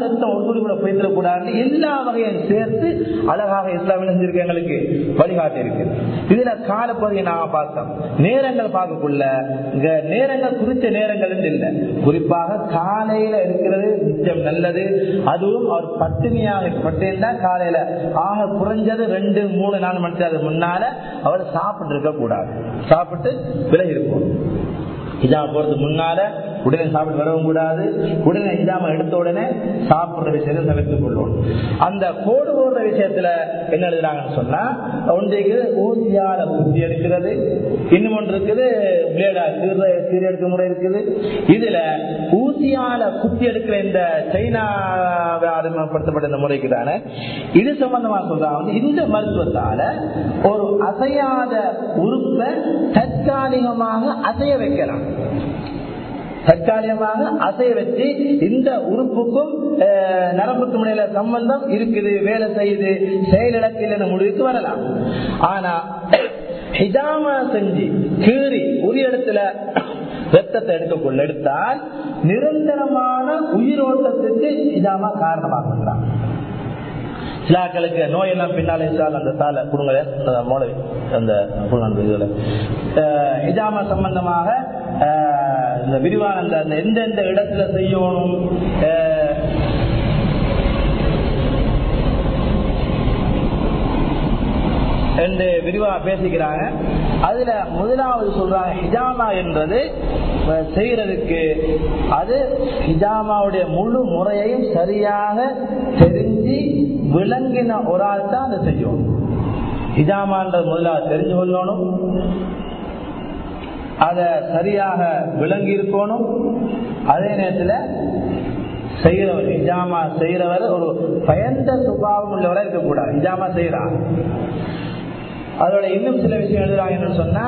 ரத்தம் ஒரு துளி கூட போயிடக்கூடாது எல்லா வகையும் சேர்த்து அழகாக இஸ்லாமிய செஞ்சிருக்க எங்களுக்கு வழிகாட்டி இருக்கு இதுல காலப்பகுதியை நாம பார்த்தோம் நேரங்கள் பார்க்கக்குள்ள இங்க நேரங்கள் குறித்த நேரங்கள் இல்லை குறிப்பாக காலையில இருக்கிறது நிச்சயம் நல்லது அதுவும் அவர் பட்டினியாக பட்டினா காலையில ஆக குறைஞ்சது ரெண்டு மூணு நாலு மணி நேரத்துக்கு முன்னால அவர் சாப்பிட்டு இருக்க கூடாது சாப்பிட்டு விலகி இருக்கும் ஹிஜாம போறதுக்கு முன்னால உடனே சாப்பிட்டு வரவும் கூடாது உடனே ஹிஜாம எடுத்த உடனே சாப்பிடுற விஷயத்தை தவிர்த்துக் கொள்வோம் அந்த கோடு போடுற விஷயத்துல என்ன எழுதுறாங்கன்னு சொன்னா ஒன்றைக்கு ஊசியால குத்தி எடுக்கிறது இன்னும் ஒன்று இருக்குது பிளேடா சீர சீர எடுக்க முறை இருக்குது இதுல ஊசியால குத்தி எடுக்கிற இந்த சைனா அறிமுகப்படுத்தப்பட்ட இந்த முறைக்கு தானே இது சம்பந்தமா சொல்றாங்க இந்த மருத்துவத்தால ஒரு அசையாத உறுப்பை தற்காலிகமாக அசைய வைக்கலாம் தற்காலிகமாக அசைய வச்சு இந்த உறுப்புக்கும் நரம்புக்கும் இடையில சம்பந்தம் இருக்குது வேலை செய்யுது செயலிழக்கில் முடிவுக்கு வரலாம் ஆனா ஹிஜாமா செஞ்சு கீறி உரிய இடத்துல ரத்தத்தை எடுத்துக்கொள்ள எடுத்தால் நிரந்தரமான உயிரோட்டத்துக்கு ஹிஜாமா காரணமாக சிலாக்களுக்கு நோயெல்லாம் பின்னாலே அந்த சாலை கொடுங்க மூளை அந்த இதுல ஹிஜாமா சம்பந்தமாக இந்த விரிவான அந்த எந்தெந்த இடத்துல செய்யணும் என்று விரிவா பேசிக்கிறாங்க அதுல முதலாவது சொல்றாங்க ஹிஜாமா என்பது செய்யறதுக்கு அது ஹிஜாமாவுடைய முழு முறையையும் சரியாக தெரிஞ்சு விளங்கின ஒரு ஆள் தான் அதை செய்யணும் ஹிஜாமான்றது முதலாவது தெரிஞ்சு கொள்ளணும் அத சரியாக விளங்கி இருக்கணும் அதே நேரத்தில் செய்யறவர் ஹிஜாமா செய்யறவர் ஒரு பயந்த சுபாவம் உள்ளவரை இருக்கக்கூடாது ஹிஜாமா செய்யறான் அதோட இன்னும் சில விஷயம் எழுதுறாங்கன்னு சொன்னா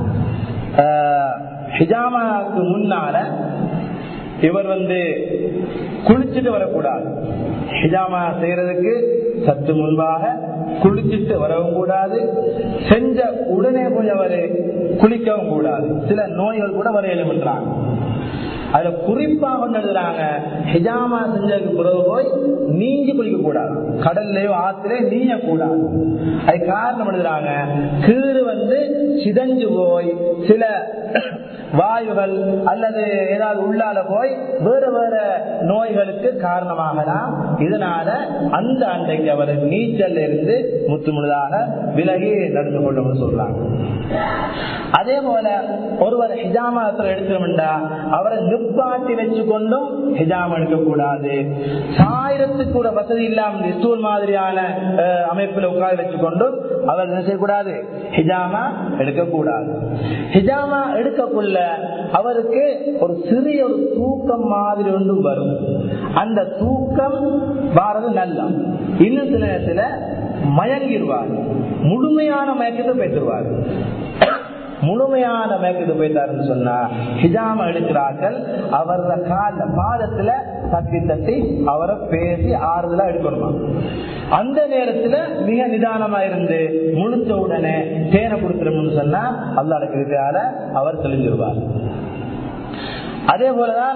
ஹிஜாமாவுக்கு முன்னால இவர் வந்து குளிச்சுட்டு வரக்கூடாது ஹிஜாமா செய்யறதுக்கு சற்று முன்பாக குளிச்சுட்டு வரவும் கூடாது செஞ்ச உடனே போய் அவரு குளிக்கவும் கூடாது சில நோய்கள் கூட வர எழுதுறாங்க அதுல குறிப்பாக எழுதுறாங்க ஹிஜாமா செஞ்சதுக்கு பிறகு போய் நீஞ்சி குளிக்க கூடாது கடல்லையோ ஆத்திரையோ நீய கூடாது அது காரணம் எழுதுறாங்க கீறு வந்து சிதஞ்சு போய் சில வாயுகள் அல்லது ஏதாவது உள்ளால போய் வேற வேற நோய்களுக்கு காரணமாகலாம் இதனால அந்த அன்றைக்கு அவர் நீச்சல் இருந்து முத்து முழுதாக விலகி நடந்து கொள்ளும் சொல்றாங்க அதே போல ஒருவர் ஹிஜாமா எடுக்கணும்டா அவரை நிப்பாட்டி வச்சு கொண்டும் ஹிஜாம் எடுக்கக்கூடாது சாயிரத்துக்கு கூட வசதி இல்லாமல் ஸ்டூல் மாதிரியான அமைப்பில் உட்கார வச்சு கொண்டும் அவர் என்ன செய்யக்கூடாது ஹிஜாமா எடுக்கக்கூடாது ஹிஜாமா எடுக்கக்குள்ள அவருக்கு ஒரு சிறிய ஒரு தூக்கம் மாதிரி ஒன்று வரும் அந்த தூக்கம் வாரது நல்லா இன்னும் சில நேரத்தில் மயங்கிடுவார் முழுமையான மயக்கத்தை பேசுவார் முழுமையான மேற்கு போயிட்டாருன்னு சொன்னா ஹிஜாம எடுக்கிறார்கள் அவர கால பாதத்துல தட்டி தட்டி அவரை பேசி ஆறுதலா எடுக்கணுமா அந்த நேரத்துல மிக நிதானமா இருந்து முழிச்ச உடனே தேனை கொடுத்துரும்னு சொன்னா அல்லாட கிருப்பையால அவர் தெளிஞ்சிருவார் அதே போலதான்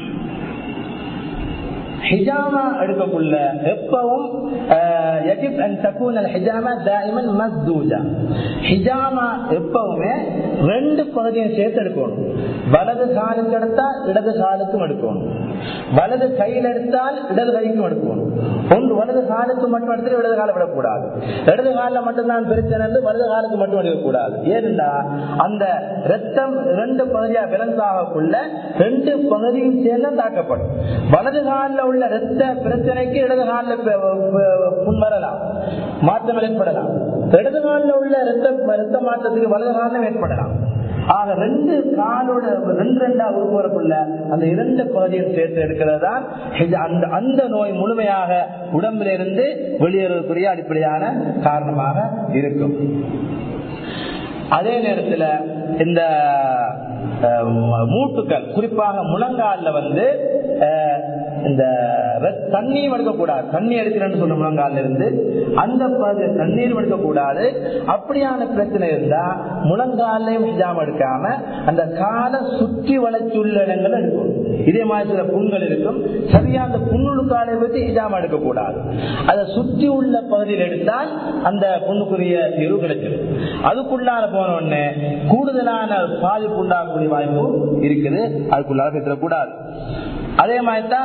ஹிஜாமா எடுக்கக்குள்ள எப்பவும் يجب ان تكون الحجامه دائما مسدوده ஹிஜாமா எப்பவுமே ரெண்டு பகுதியும் சேர்த்து எடுக்கணும் வலது காலுக்கு எடுத்தால் இடது காலுக்கும் எடுக்கணும் வலது கையில் எடுத்தால் இடது கைக்கும் எடுக்கணும் ஒன்று வலது காலுக்கு மட்டும் எடுத்து இடது காலம் விடக்கூடாது இடது காலில் மட்டும்தான் பிரச்சனை வலது காலுக்கு மட்டும் எடுக்கக்கூடாது ஏன்னா அந்த ரத்தம் ரெண்டு பகுதியா விலங்காகக்குள்ள ரெண்டு பகுதியும் சேர்ந்து தாக்கப்படும் வலது காலில் உள்ள ரத்த பிரச்சனைக்கு இடது காலில் புண் வரலாம் மாற்றம் ஏற்படலாம் இடது காலில் உள்ள ரத்த ரத்த மாற்றத்துக்கு வலது காலம் ஏற்படலாம் ஆக ரெண்டு காலோட ரெண்டு ரெண்டா உருவரப்புள்ள அந்த இரண்டு பகுதியும் சேர்த்து எடுக்கிறது தான் அந்த அந்த நோய் முழுமையாக உடம்பில் இருந்து வெளியேறக்கூடிய அடிப்படையான காரணமாக இருக்கும் அதே நேரத்தில் இந்த மூட்டுக்கள் குறிப்பாக முழங்காலில் வந்து இந்த தண்ணீர் எடுக்கக்கூடாது தண்ணி எடுக்கிறேன்னு சொல்ல முழங்கால இருந்து அந்த தண்ணீர் எடுக்கக்கூடாது அப்படியான பிரச்சனை இருந்தா முழங்காலையும் ஹிஜாம் எடுக்காம அந்த காலை சுற்றி வளைச்சுள்ள இடங்கள் எடுக்கணும் இதே மாதிரி சில புண்கள் இருக்கும் சரியா அந்த புண்ணுக்காலை வச்சு ஹிஜாமா எடுக்கக்கூடாது அதை சுற்றி உள்ள பகுதியில் எடுத்தால் அந்த புண்ணுக்குரிய தீர்வு கிடைச்சிடும் அதுக்குள்ளால போன உடனே கூடுதலான பாதிப்பு உண்டாகக்கூடிய வாய்ப்பு இருக்குது அதுக்குள்ளால பேசக்கூடாது அதே மாதிரி தான்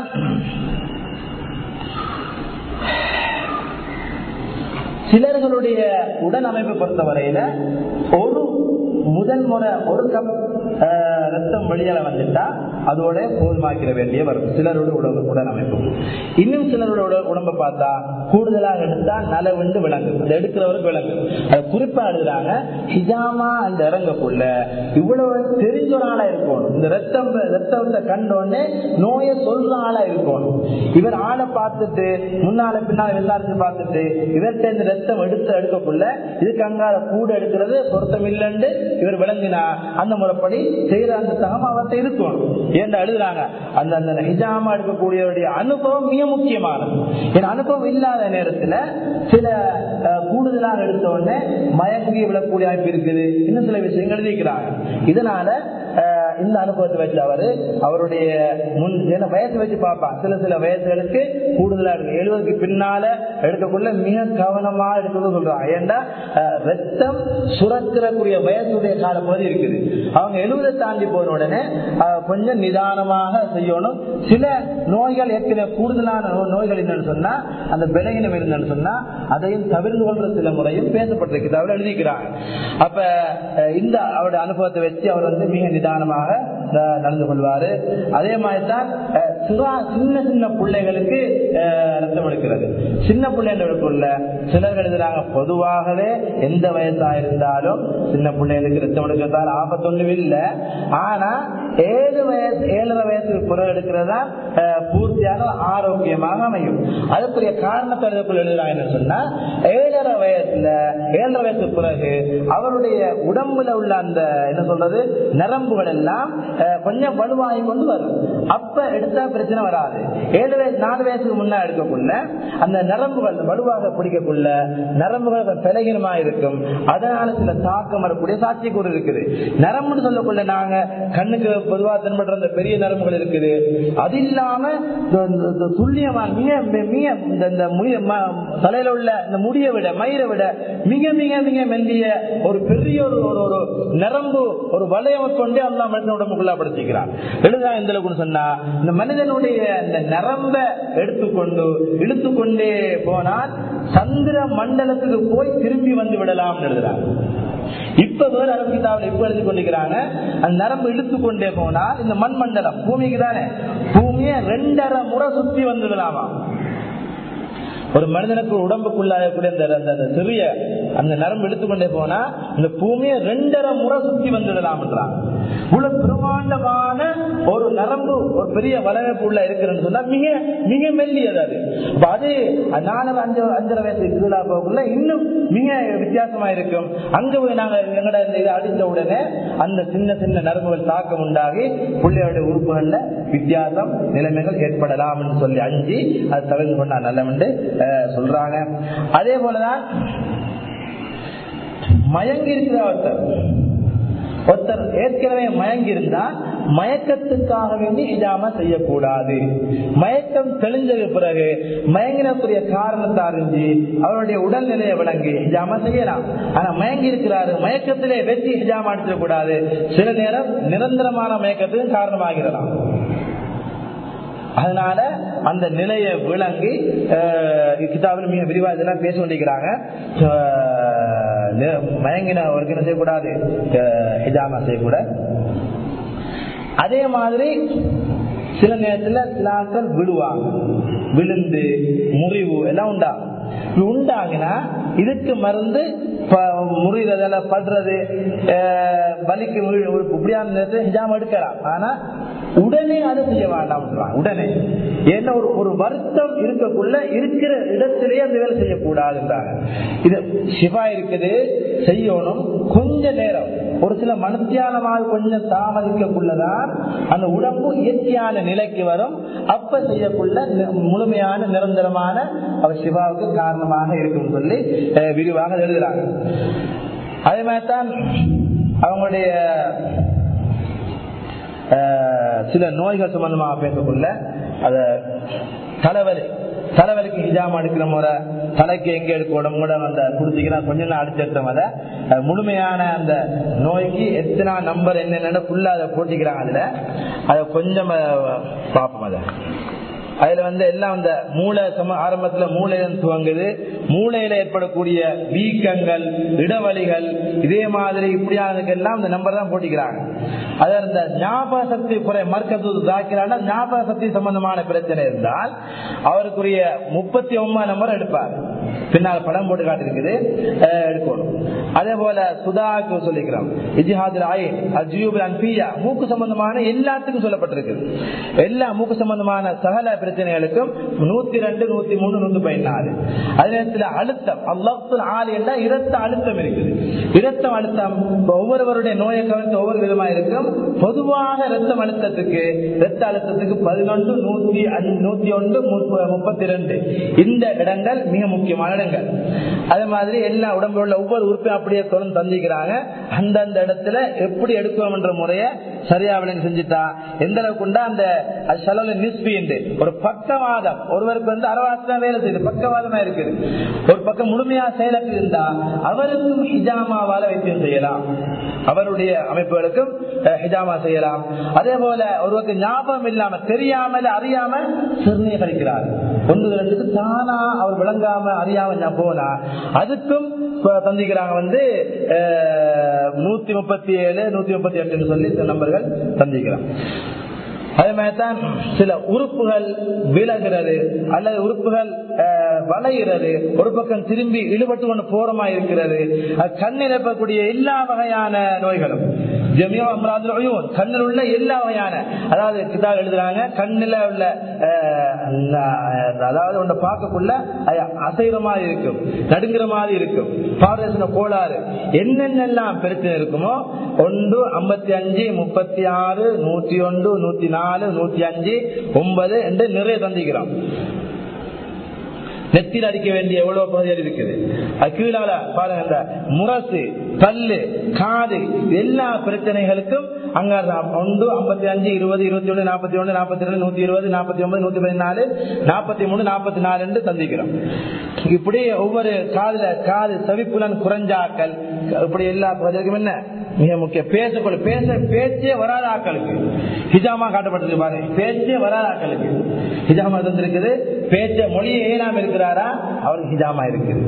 சிலர்களுடைய உடல் அமைப்பை பொறுத்தவரையில ஒரு முதல் முறை ஒரு கப் ரத்தம் வெளியில வந்துட்டா அதோட போதுமாக்கிற வேண்டிய வரும் சிலரோட உடல் உடல் அமைப்பு இன்னும் சிலரோட உடம்பை பார்த்தா கூடுதலாக எடுத்தா நலவுண்டு விளங்கும் அது எடுக்கிறவருக்கு விளங்கும் அது குறிப்பா எழுதுறாங்க ஹிஜாமா அந்த இறங்கக்குள்ள இவ்வளவு தெரிஞ்ச ஒரு ஆளா இருக்கணும் இந்த ரத்தம் ரத்தத்தை கண்டோடனே நோயை சொல்ற ஆளா இருக்கணும் இவர் ஆளை பார்த்துட்டு முன்னால பின்னால எல்லாத்தையும் பார்த்துட்டு இவர்கிட்ட இந்த ரத்தம் எடுத்து எடுக்கக்குள்ள இதுக்கு அங்கால கூட எடுக்கிறது பொருத்தம் இல்லைன்னு இவர் விளங்கினா அந்த முறைப்படி செய்யற அந்த தகமாவத்தை இருக்கணும் ஏன் எழுதுறாங்க அந்த அந்த ஹிஜாமா எடுக்கக்கூடியவருடைய அனுபவம் மிக முக்கியமானது என் அனுபவம் இல்லாத நேரத்துல சில கூடுதலாக எடுத்த உடனே மயங்கி விழக்கூடிய வாய்ப்பு இருக்குது இன்னும் சில விஷயங்கள் எழுதிக்கிறாங்க இதனால இந்த அனுபவத்தை வச்சு அவரு அவருடைய முன் என்ன வயசு வச்சு பார்ப்பான் சில சில வயசுகளுக்கு கூடுதலா இருக்கு எழுபதுக்கு பின்னால எடுக்கக்குள்ள மிக கவனமா எடுக்கணும்னு சொல்றாங்க ஏன்னா ரத்தம் சுரக்கிறக்கூடிய வயசுடைய கால பகுதி இருக்குது அவங்க எழுபதை தாண்டி போன உடனே கொஞ்சம் நிதானமாக செய்யணும் சில நோய்கள் ஏற்கனவே கூடுதலான நோய்கள் என்னன்னு சொன்னா அந்த விலகினம் இருந்தன்னு சொன்னா அதையும் தவிர்த்து கொள்ற சில முறையும் பேசப்பட்டிருக்கு அவர் எழுதிக்கிறாங்க அப்ப இந்த அவருடைய அனுபவத்தை வச்சு அவர் வந்து மிக நிதானமாக நடந்து கொள்வாரு அதே மாதிரி தான் சின்ன சின்ன பிள்ளைகளுக்கு ரத்தம் எடுக்கிறது சின்ன பிள்ளைகளுக்குள்ள சிலர் எழுதுறாங்க பொதுவாகவே எந்த வயசா இருந்தாலும் சின்ன பிள்ளைகளுக்கு ரத்தம் எடுக்கிறதால ஆபத்தொன்றும் இல்லை ஆனா ஏழு வயசு ஏழரை வயசுக்கு பிறகு எடுக்கிறதா பூர்த்தியான ஆரோக்கியமாக அமையும் அதுக்குரிய காரணத்தை எழுதக்குள்ள எழுதுறாங்க என்ன சொன்னா ஏழரை வயசுல ஏழரை வயசு பிறகு அவருடைய உடம்புல உள்ள அந்த என்ன சொல்றது நரம்புகள் எல்லாம் கொஞ்சம் வலுவாகி கொண்டு வரும் அப்ப எடுத்தா பிரச்சனை வராது ஏழு வயசு நாலு வயசுக்கு முன்னா எடுக்கக்குள்ள அந்த நரம்புகள் வலுவாக பிடிக்கக்குள்ள நரம்புகள் பலகீனமா இருக்கும் அதனால சில தாக்கம் வரக்கூடிய சாட்சிக்கூறு இருக்குது நரம்புன்னு சொல்லக்குள்ள நாங்க கண்ணுக்கு பொதுவா தென்படுற அந்த பெரிய நரம்புகள் இருக்குது அது இல்லாம துல்லியமா மிக மிக இந்த தலையில உள்ள இந்த முடியை விட மயிரை விட மிக மிக மிக மெல்லிய ஒரு பெரிய ஒரு ஒரு நரம்பு ஒரு வளையம் கொண்டே அல்லா மனிதன் உடம்புக்குள்ள படுத்திக்கிறான் எழுதா எந்த அளவுக்கு சொன்னா இந்த மனிதனுடைய இந்த நரம்ப எடுத்துக்கொண்டு இழுத்துக்கொண்டே போனால் சந்திர மண்டலத்துக்கு போய் திரும்பி வந்து விடலாம் எழுதுறாங்க இப்ப வேற அரபிதாவில் இப்ப எழுதி கொண்டிருக்கிறாங்க அந்த நரம்பு இழுத்து கொண்டே போனால் இந்த மண் மண்டலம் பூமிக்கு தானே பூமியை ரெண்டரை முறை சுத்தி வந்துடலாமா ஒரு மனிதனுக்கு உடம்புக்குள்ளாகக்கூடிய அந்த சிறிய அந்த நரம்பு எடுத்துக்கொண்டே போனா இந்த பூமியை ரெண்டரை முறை சுத்தி வந்துடலாம் இவ்வளவு பிரமாண்டமான ஒரு நரம்பு ஒரு பெரிய வளமைப்பு உள்ள இருக்குன்னு சொன்னா மிக மிக மெல்லியது அது அது நாலு அஞ்சு அஞ்சரை வயசு கீழா போகக்குள்ள இன்னும் மிக வித்தியாசமா இருக்கும் அங்க போய் நாங்க எங்கட இந்த இதை அடித்த உடனே அந்த சின்ன சின்ன நரம்புகள் தாக்கம் உண்டாகி பிள்ளையோட உறுப்புகள்ல வித்தியாசம் நிலைமைகள் ஏற்படலாம் சொல்லி அஞ்சு அது தவிர்த்து கொண்டா நல்லவண்டு சொல்றாங்க அதே போலதான் மயங்கி இருக்கிற ஒருத்தர் ஒருத்தர் ஏற்கனவே மயங்கி இருந்தா மயக்கத்துக்காக வேண்டி இஜாம செய்யக்கூடாது மயக்கம் தெளிஞ்சது பிறகு மயங்கினக்குரிய காரணத்தை அறிஞ்சு அவருடைய உடல்நிலையை விளங்கி இஜாம செய்யலாம் ஆனா மயங்கி இருக்கிறாரு மயக்கத்திலே வெற்றி இஜாம அடிச்சிடக்கூடாது சில நேரம் நிரந்தரமான மயக்கத்துக்கும் காரணமாகிறலாம் அதனால அந்த நிலையை விளங்கி கிதாபில் மிக விரிவா இதெல்லாம் பேச வேண்டியிருக்கிறாங்க மயங்கின ஒரு என்ன செய்யக்கூடாது ஹிஜாமா செய்யக்கூடாது அதே மாதிரி சில நேரத்துல சிலாக்கள் விழுவாங்க விழுந்து முறிவு எல்லாம் உண்டாகும் உண்டாகினா இதுக்கு மருந்து முறிறதுல படுறது வலிக்கு இப்படியான நேரத்தில் ஹிஜாம் எடுக்கலாம் ஆனா உடனே அதை செய்ய வேண்டாம் உடனே என்ன ஒரு ஒரு வருத்தம் இருக்கக்குள்ள இருக்கிற இடத்திலேயே அந்த வேலை செய்யக்கூடாதுன்றாங்க இது சிவா இருக்குது செய்யணும் கொஞ்ச நேரம் ஒரு சில மனத்தியானமாக கொஞ்சம் தாமதிக்கக்குள்ளதான் அந்த உடம்பு இயற்கையான நிலைக்கு வரும் அப்ப செய்யக்குள்ள முழுமையான நிரந்தரமான அவர் சிவாவுக்கு காரணமாக இருக்கும் சொல்லி விரிவாக எழுதுறாங்க அதே மாதிரிதான் அவங்களுடைய அஹ், சில நோய்கள் சம்பந்தமாக பேசக்குள்ள அத தலைவலி தலைவலிக்கு ஹிஜாமா எடுக்கிற முறை தலைக்கு எங்க எடுக்கணும் கூட அந்த குடிச்சிக்கிறா கொஞ்சம் தான் அடிச்சு எடுத்த முறை அஹ், முழுமையான அந்த நோய்க்கு எத்தனை நம்பர் என்னென்னு ஃபுல்லா அதை போட்டிக்கிறாங்க அதுல அதை கொஞ்சம் அஹ், பார்ப்போம் அதை அதுல வந்து எல்லாம் அந்த மூளை சம ஆரம்பத்துல மூளையில துவங்குது மூளையில ஏற்படக்கூடிய வீக்கங்கள் இடவழிகள் இதே மாதிரி இப்படியானதுக்கு எல்லாம் இந்த நம்பர் தான் போட்டிக்கிறாங்க அது அந்த ஞாபக சக்தி குறை மர்க்கத்து தாக்கிறான ஞாபக சக்தி சம்பந்தமான பிரச்சனை இருந்தால் அவருக்குரிய முப்பத்தி ஒன்பது நம்பர் எடுப்பார் பின்னால் படம் போட்டு காட்டிருக்குது அஹ் எடுக்கணும் அதே போல சுதாக்கு சொல்லிக்கிறோம் இஜிஹாதுல் ஆயின் அஜியூபில் அன்பியா மூக்கு சம்பந்தமான எல்லாத்துக்கும் சொல்லப்பட்டிருக்கு எல்லா மூக்கு சம்பந்தமான சகல பிரச்சனைகளுக்கும் நூத்தி ரெண்டு நூத்தி மூணு நூத்தி பதினாலு அதே நேரத்தில் அழுத்தம் அல்லாஹுல் ஆள் என்ற இரத்த அழுத்தம் இருக்குது இரத்த அழுத்தம் ஒவ்வொருவருடைய நோயை கவனித்து ஒவ்வொரு விதமா இருக்கும் பொதுவாக இரத்த அழுத்தத்துக்கு இரத்த அழுத்தத்துக்கு பதினொன்று நூத்தி அஞ்சு- நூத்தி ஒன்று முப்ப- முப்பத்தி ரெண்டு இந்த இடங்கள் மிக முக்கியமான இடங்கள் அதே மாதிரி எல்லா உடம்புல உள்ள ஒவ்வொரு உறுப்பையும் அப்படியே தொடர்ந்து தந்திக்கிறாங்க அந்தந்த இடத்துல எப்படி எடுக்கணும் என்ற முறையை சரியா விளங்கி செஞ்சுட்டா எந்த அளவுக்கு உண்டா அந்த அது செலவுல நிஸ்பி என்று ஒரு பக்கவாதம் ஒருவருக்கு வந்து அரவாசம் தான் வேலை செய்யுது பக்கவாதமா இருக்குது ஒரு பக்கம் முழுமையா செயலற்று இருந்தா அவருக்கும் ஹிஜாமாவால வைத்தியம் செய்யலாம் அவருடைய அமைப்புகளுக்கும் அஹ், ஹிஜாமா செய்யலாம் அதே போல ஒருவருக்கு ஞாபகம் இல்லாம தெரியாமல் அறியாம சிறுநீர் கழிக்கிறார் ஒன்று ரெண்டுக்கு தானா அவர் விளங்காம அறியாம ஞா- போனா அதுக்கும் இப்ப தந்திக்கிறாங்க வந்து அஹ், நூத்தி முப்பத்தி ஏழு நூத்தி முப்பத்தி எட்டுன்னு சொல்லி இந்த நம்பர்கள் தந்திக்கிறான் அதே மாதிரிதான் சில உறுப்புகள் விலகிறது அல்லது உறுப்புகள் அஹ், வளைகிறது ஒரு பக்கம் திரும்பி இழுபட்டு கொண்டு போறமா இருக்கிறது அது கண்ணில் ஏற்படக்கூடிய எல்லா வகையான நோய்களும் ஜமியோ அம்ராதுல் உயூன், கண்ணில் உள்ள எல்லா வகையான அதாவது கிதாப் எழுதுறாங்க கண்ணில் உள்ள அஹ், ந- அதாவது ஒன்றை பார்க்கக்குள்ள அது அசைகிற மாதிரி இருக்கும் நடுங்கிற மாதிரி இருக்கும் பார்வசன கோளாறு என்னென்னலாம் பிரச்சனை இருக்குமோ ஒன்று ஐம்பத்தி அஞ்சு முப்பத்தி ஆறு நூத்தி ஒன்று நூத்தி நாலு நூத்தி அஞ்சு ஒன்பது என்று நிறைய தந்திக்கிறோம் நெத்தியில் அடிக்க வேண்டிய எவ்வளவு பகுதிகள் இருக்குது அது கீழால பாருங்க இந்த முரசு பல்லு காது எல்லா பிரச்சனைகளுக்கும் அங்க ஒன்று ஐம்பத்தி அஞ்சு இருபது இருபத்தி ஒன்று நாற்பத்தி ஒன்று நாற்பத்தி ரெண்டு நூத்தி இருபது நாற்பத்தி ஒன்பது நூத்தி பதினாலு நாற்பத்தி மூணு நாற்பத்தி நாலு என்று தந்திக்கிறோம் இப்படி ஒவ்வொரு காதுல காது செவிப்புலன் குறைஞ்சாக்கள் இப்படி எல்லா பகுதிகளுக்கும் என்ன மிக முக்கிய பேசக்கூட பேச பேச்சே வராத ஆக்களுக்கு ஹிஜாமா காட்டப்பட்டிருக்கு பாருங்க பேச்சே வராத ஆக்களுக்கு ஹிஜாமா தந்திருக்குது பேச்ச மொழியை ஏனாம இருக்கிறாரா அவருக்கு ஹிஜாமா இருக்குது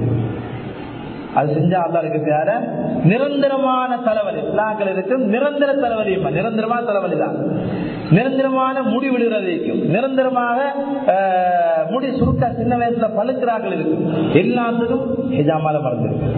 அது செஞ்சா அல்லா இருக்கு யார நிரந்தரமான தலைவலி பிளாக்கள் இருக்கும் நிரந்தர தலைவலி இல்ல. நிரந்தரமான தலைவலி தான் நிரந்தரமான முடி விடுறதைக்கும் நிரந்தரமாக ஆஹ், முடி சுருக்க சின்ன வயசுல பழுக்கிறார்கள் இருக்கும் எல்லாத்துக்கும் ஹிஜாமால மறந்து இருக்கு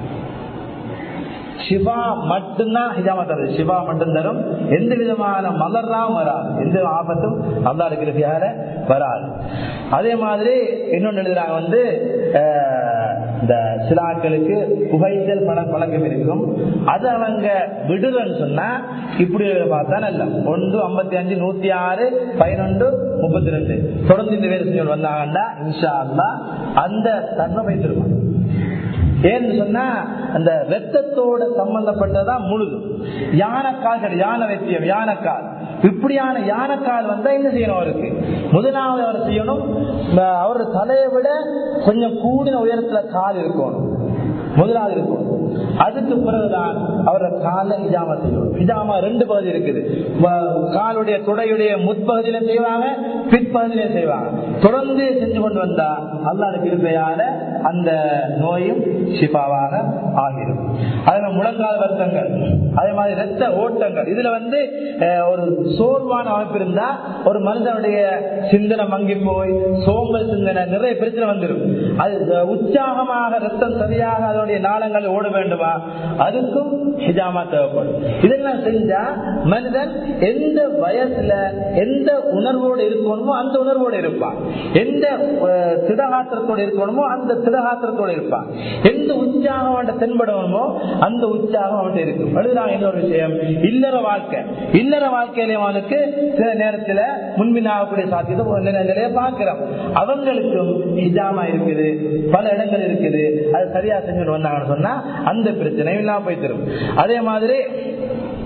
சிவா மட்டும்தான் ஹிஜாமா தருது சிவா மட்டும் தரும் எந்த விதமான மலர்லாம் வராது எந்த ஆபத்தும் அல்லா இருக்கிற வராது அதே மாதிரி இன்னொன்னு எழுதுறாங்க வந்து அஹ், இந்த சிலாக்களுக்கு புகைத்தல் பண பழக்கம் இருக்கும் அது அவங்க விடுறன்னு சொன்னா இப்படி பார்த்தா நல்ல ஒன்று ஐம்பத்தி அஞ்சு நூத்தி ஆறு பதினொன்று முப்பத்தி ரெண்டு தொடர்ந்து இந்த வேலை செஞ்சு வந்தாங்கன்னா இன்ஷா அல்லா அந்த தன்மை வைத்திருப்பாங்க ஏன்னு சொன்னா அந்த ரத்தத்தோட சம்பந்தப்பட்டதான் முழுதும் யானைக்கால் கிடையாது யானை வைத்தியம் யானைக்கால் இப்படியான யானைக்கால் வந்தா என்ன செய்யணும் அவருக்கு முதலாவது அவர் செய்யணும் அஹ் அவர் தலையை விட கொஞ்சம் கூடின உயரத்துல கால் இருக்கணும் முதலாவது இருக்கும் அதுக்கு பிறகுதான் அவரோட கால ஹிஜாமா செய்யணும் ஹிஜாமா ரெண்டு பகுதி இருக்குது வ- காலுடைய துடையுடைய முற்பகுதியில செய்வாங்க பிற்பகுதியில செய்வாங்க தொடர்ந்து செஞ்சு கொண்டு வந்தா அல்லாத கிருப்பையால அந்த நோயும் ஷிஃபாவாக ஆகிடும் அதே மாதிரி முழங்கால் வருத்தங்கள் அதே மாதிரி ரத்த ஓட்டங்கள் இதுல வந்து அஹ், ஒரு சோர்வான அமைப்பு இருந்தா ஒரு மனிதனுடைய சிந்தனை மங்கி போய் சோம்பல் சிந்தனை நிறைய பிரச்சனை வந்துடும் அது அஹ், உற்சாகமாக ரத்தம் சரியாக அதனுடைய நாளங்கள் ஓட வேண்டுமா அதுக்கும் ஹிஜாமா தேவைப்படும் இதெல்லாம் செஞ்சா மனிதன் எந்த வயசுல எந்த உணர்வோடு இருக்கணுமோ அந்த உணர்வோடு இருப்பான் எந்த அஹ், திடகாத்திரத்தோடு இருக்கணுமோ அந்த திடகாத்திரத்தோடு இருப்பான் எந்த உற்சாகம் அவன் தென்படணுமோ அந்த உற்சாகம் அவன் இருக்கும் எழுதுறாங்க இன்னொரு விஷயம் இல்லற வாழ்க்கை இல்லற வாழ்க்கையில அவனுக்கு சில நேரத்துல முன்பின் ஆகக்கூடிய சாத்தியத்தை ஒரு நிலையிலே பார்க்கிறோம் அவங்களுக்கும் ஹிஜாமா இருக்குது பல இடங்கள் இருக்குது அது சரியா செஞ்சுட்டு வந்தாங்கன்னு சொன்னா அந்த பிரச்சனையும் இல்லாம போய் தரும் அதே மாதிரி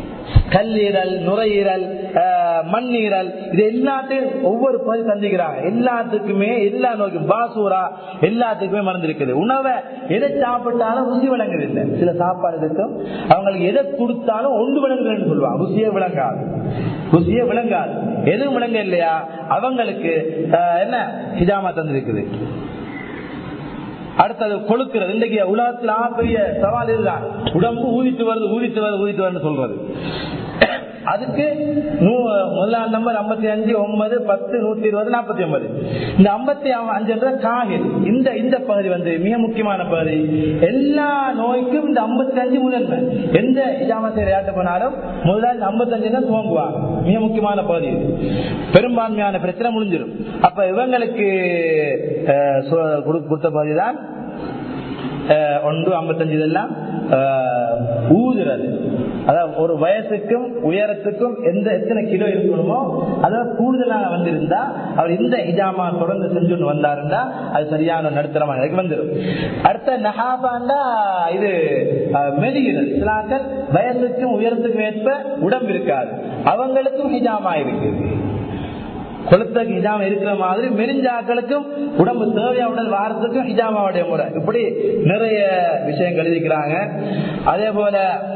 கல்லீரல் நுரையீரல் ஆஹ், மண்ணீரல் இது எல்லாத்தையும் ஒவ்வொரு பகுதி சந்திக்கிறாங்க எல்லாத்துக்குமே எல்லா நோய்க்கும் பாசூரா எல்லாத்துக்குமே மருந்து இருக்குது உணவை எதை சாப்பிட்டாலும் ருசி விளங்குது இல்லை சில சாப்பாடு இருக்கும் அவங்களுக்கு எதை கொடுத்தாலும் ஒன்று விளங்குதுன்னு சொல்லுவாங்க ருசியே விளங்காது ருசியே விளங்காது எதுவும் விளங்க இல்லையா அவங்களுக்கு ஆஹ், என்ன ஹிஜாமா தந்திருக்குது அடுத்தது கொழுக்கிறது இன்றைக்கு உலகத்தில் பெரிய சவால் இதுதான் உடம்பு ஊதிட்டு வருது ஊதிட்டு வருது ஊதிட்டு வருது சொல்றது அதுக்கு நூ- முதலாம் நம்பர் ஐம்பத்தி அஞ்சு ஒன்பது பத்து நூத்தி இருபது நாற்பத்தி ஒன்பது இந்த ஐம்பத்தி அஞ்சு காகில் இந்த இந்த பகுதி வந்து மிக முக்கியமான பகுதி எல்லா நோய்க்கும் இந்த ஐம்பத்தி அஞ்சு முதன்மை எந்த இஜாமத்தை விளையாட்டு போனாலும் முதல்ல இந்த ஐம்பத்தி அஞ்சு தான் துவங்குவாங்க மிக முக்கியமான பகுதி இது பெரும்பான்மையான பிரச்சனை முடிஞ்சிடும் அப்ப இவங்களுக்கு அஹ், சு- கொடு- கொடுத்த பகுதி தான் அஹ், ஒன்று ஐம்பத்தஞ்சு இதெல்லாம் அஹ், ஊதுறது அதாவது ஒரு வயசுக்கும் உயரத்துக்கும் எந்த எத்தனை கிலோ இருக்கணுமோ அதாவது கூடுதலாக வந்திருந்தா அவர் இந்த ஹிஜாமா தொடர்ந்து செஞ்சுன்னு வந்தாருந்தா அது சரியான நடுத்தரமாக எனக்கு வந்துடும் அடுத்த நகாபாண்டா இது அஹ், மெலிகிறது சிலாக்கள் வயசுக்கும் உயரத்துக்கும் ஏற்ப உடம்பு இருக்காது அவங்களுக்கும் ஹிஜாமா இருக்குது கொளுத்தக்கு ஹிஜாமா இருக்கிற மாதிரி மெலிஞ்சாக்களுக்கும் உடம்பு தேவையா உடல் வாரத்துக்கும் ஹிஜாமாவுடைய முறை இப்படி நிறைய விஷயங்கள் எழுதிக்கிறாங்க அதே போல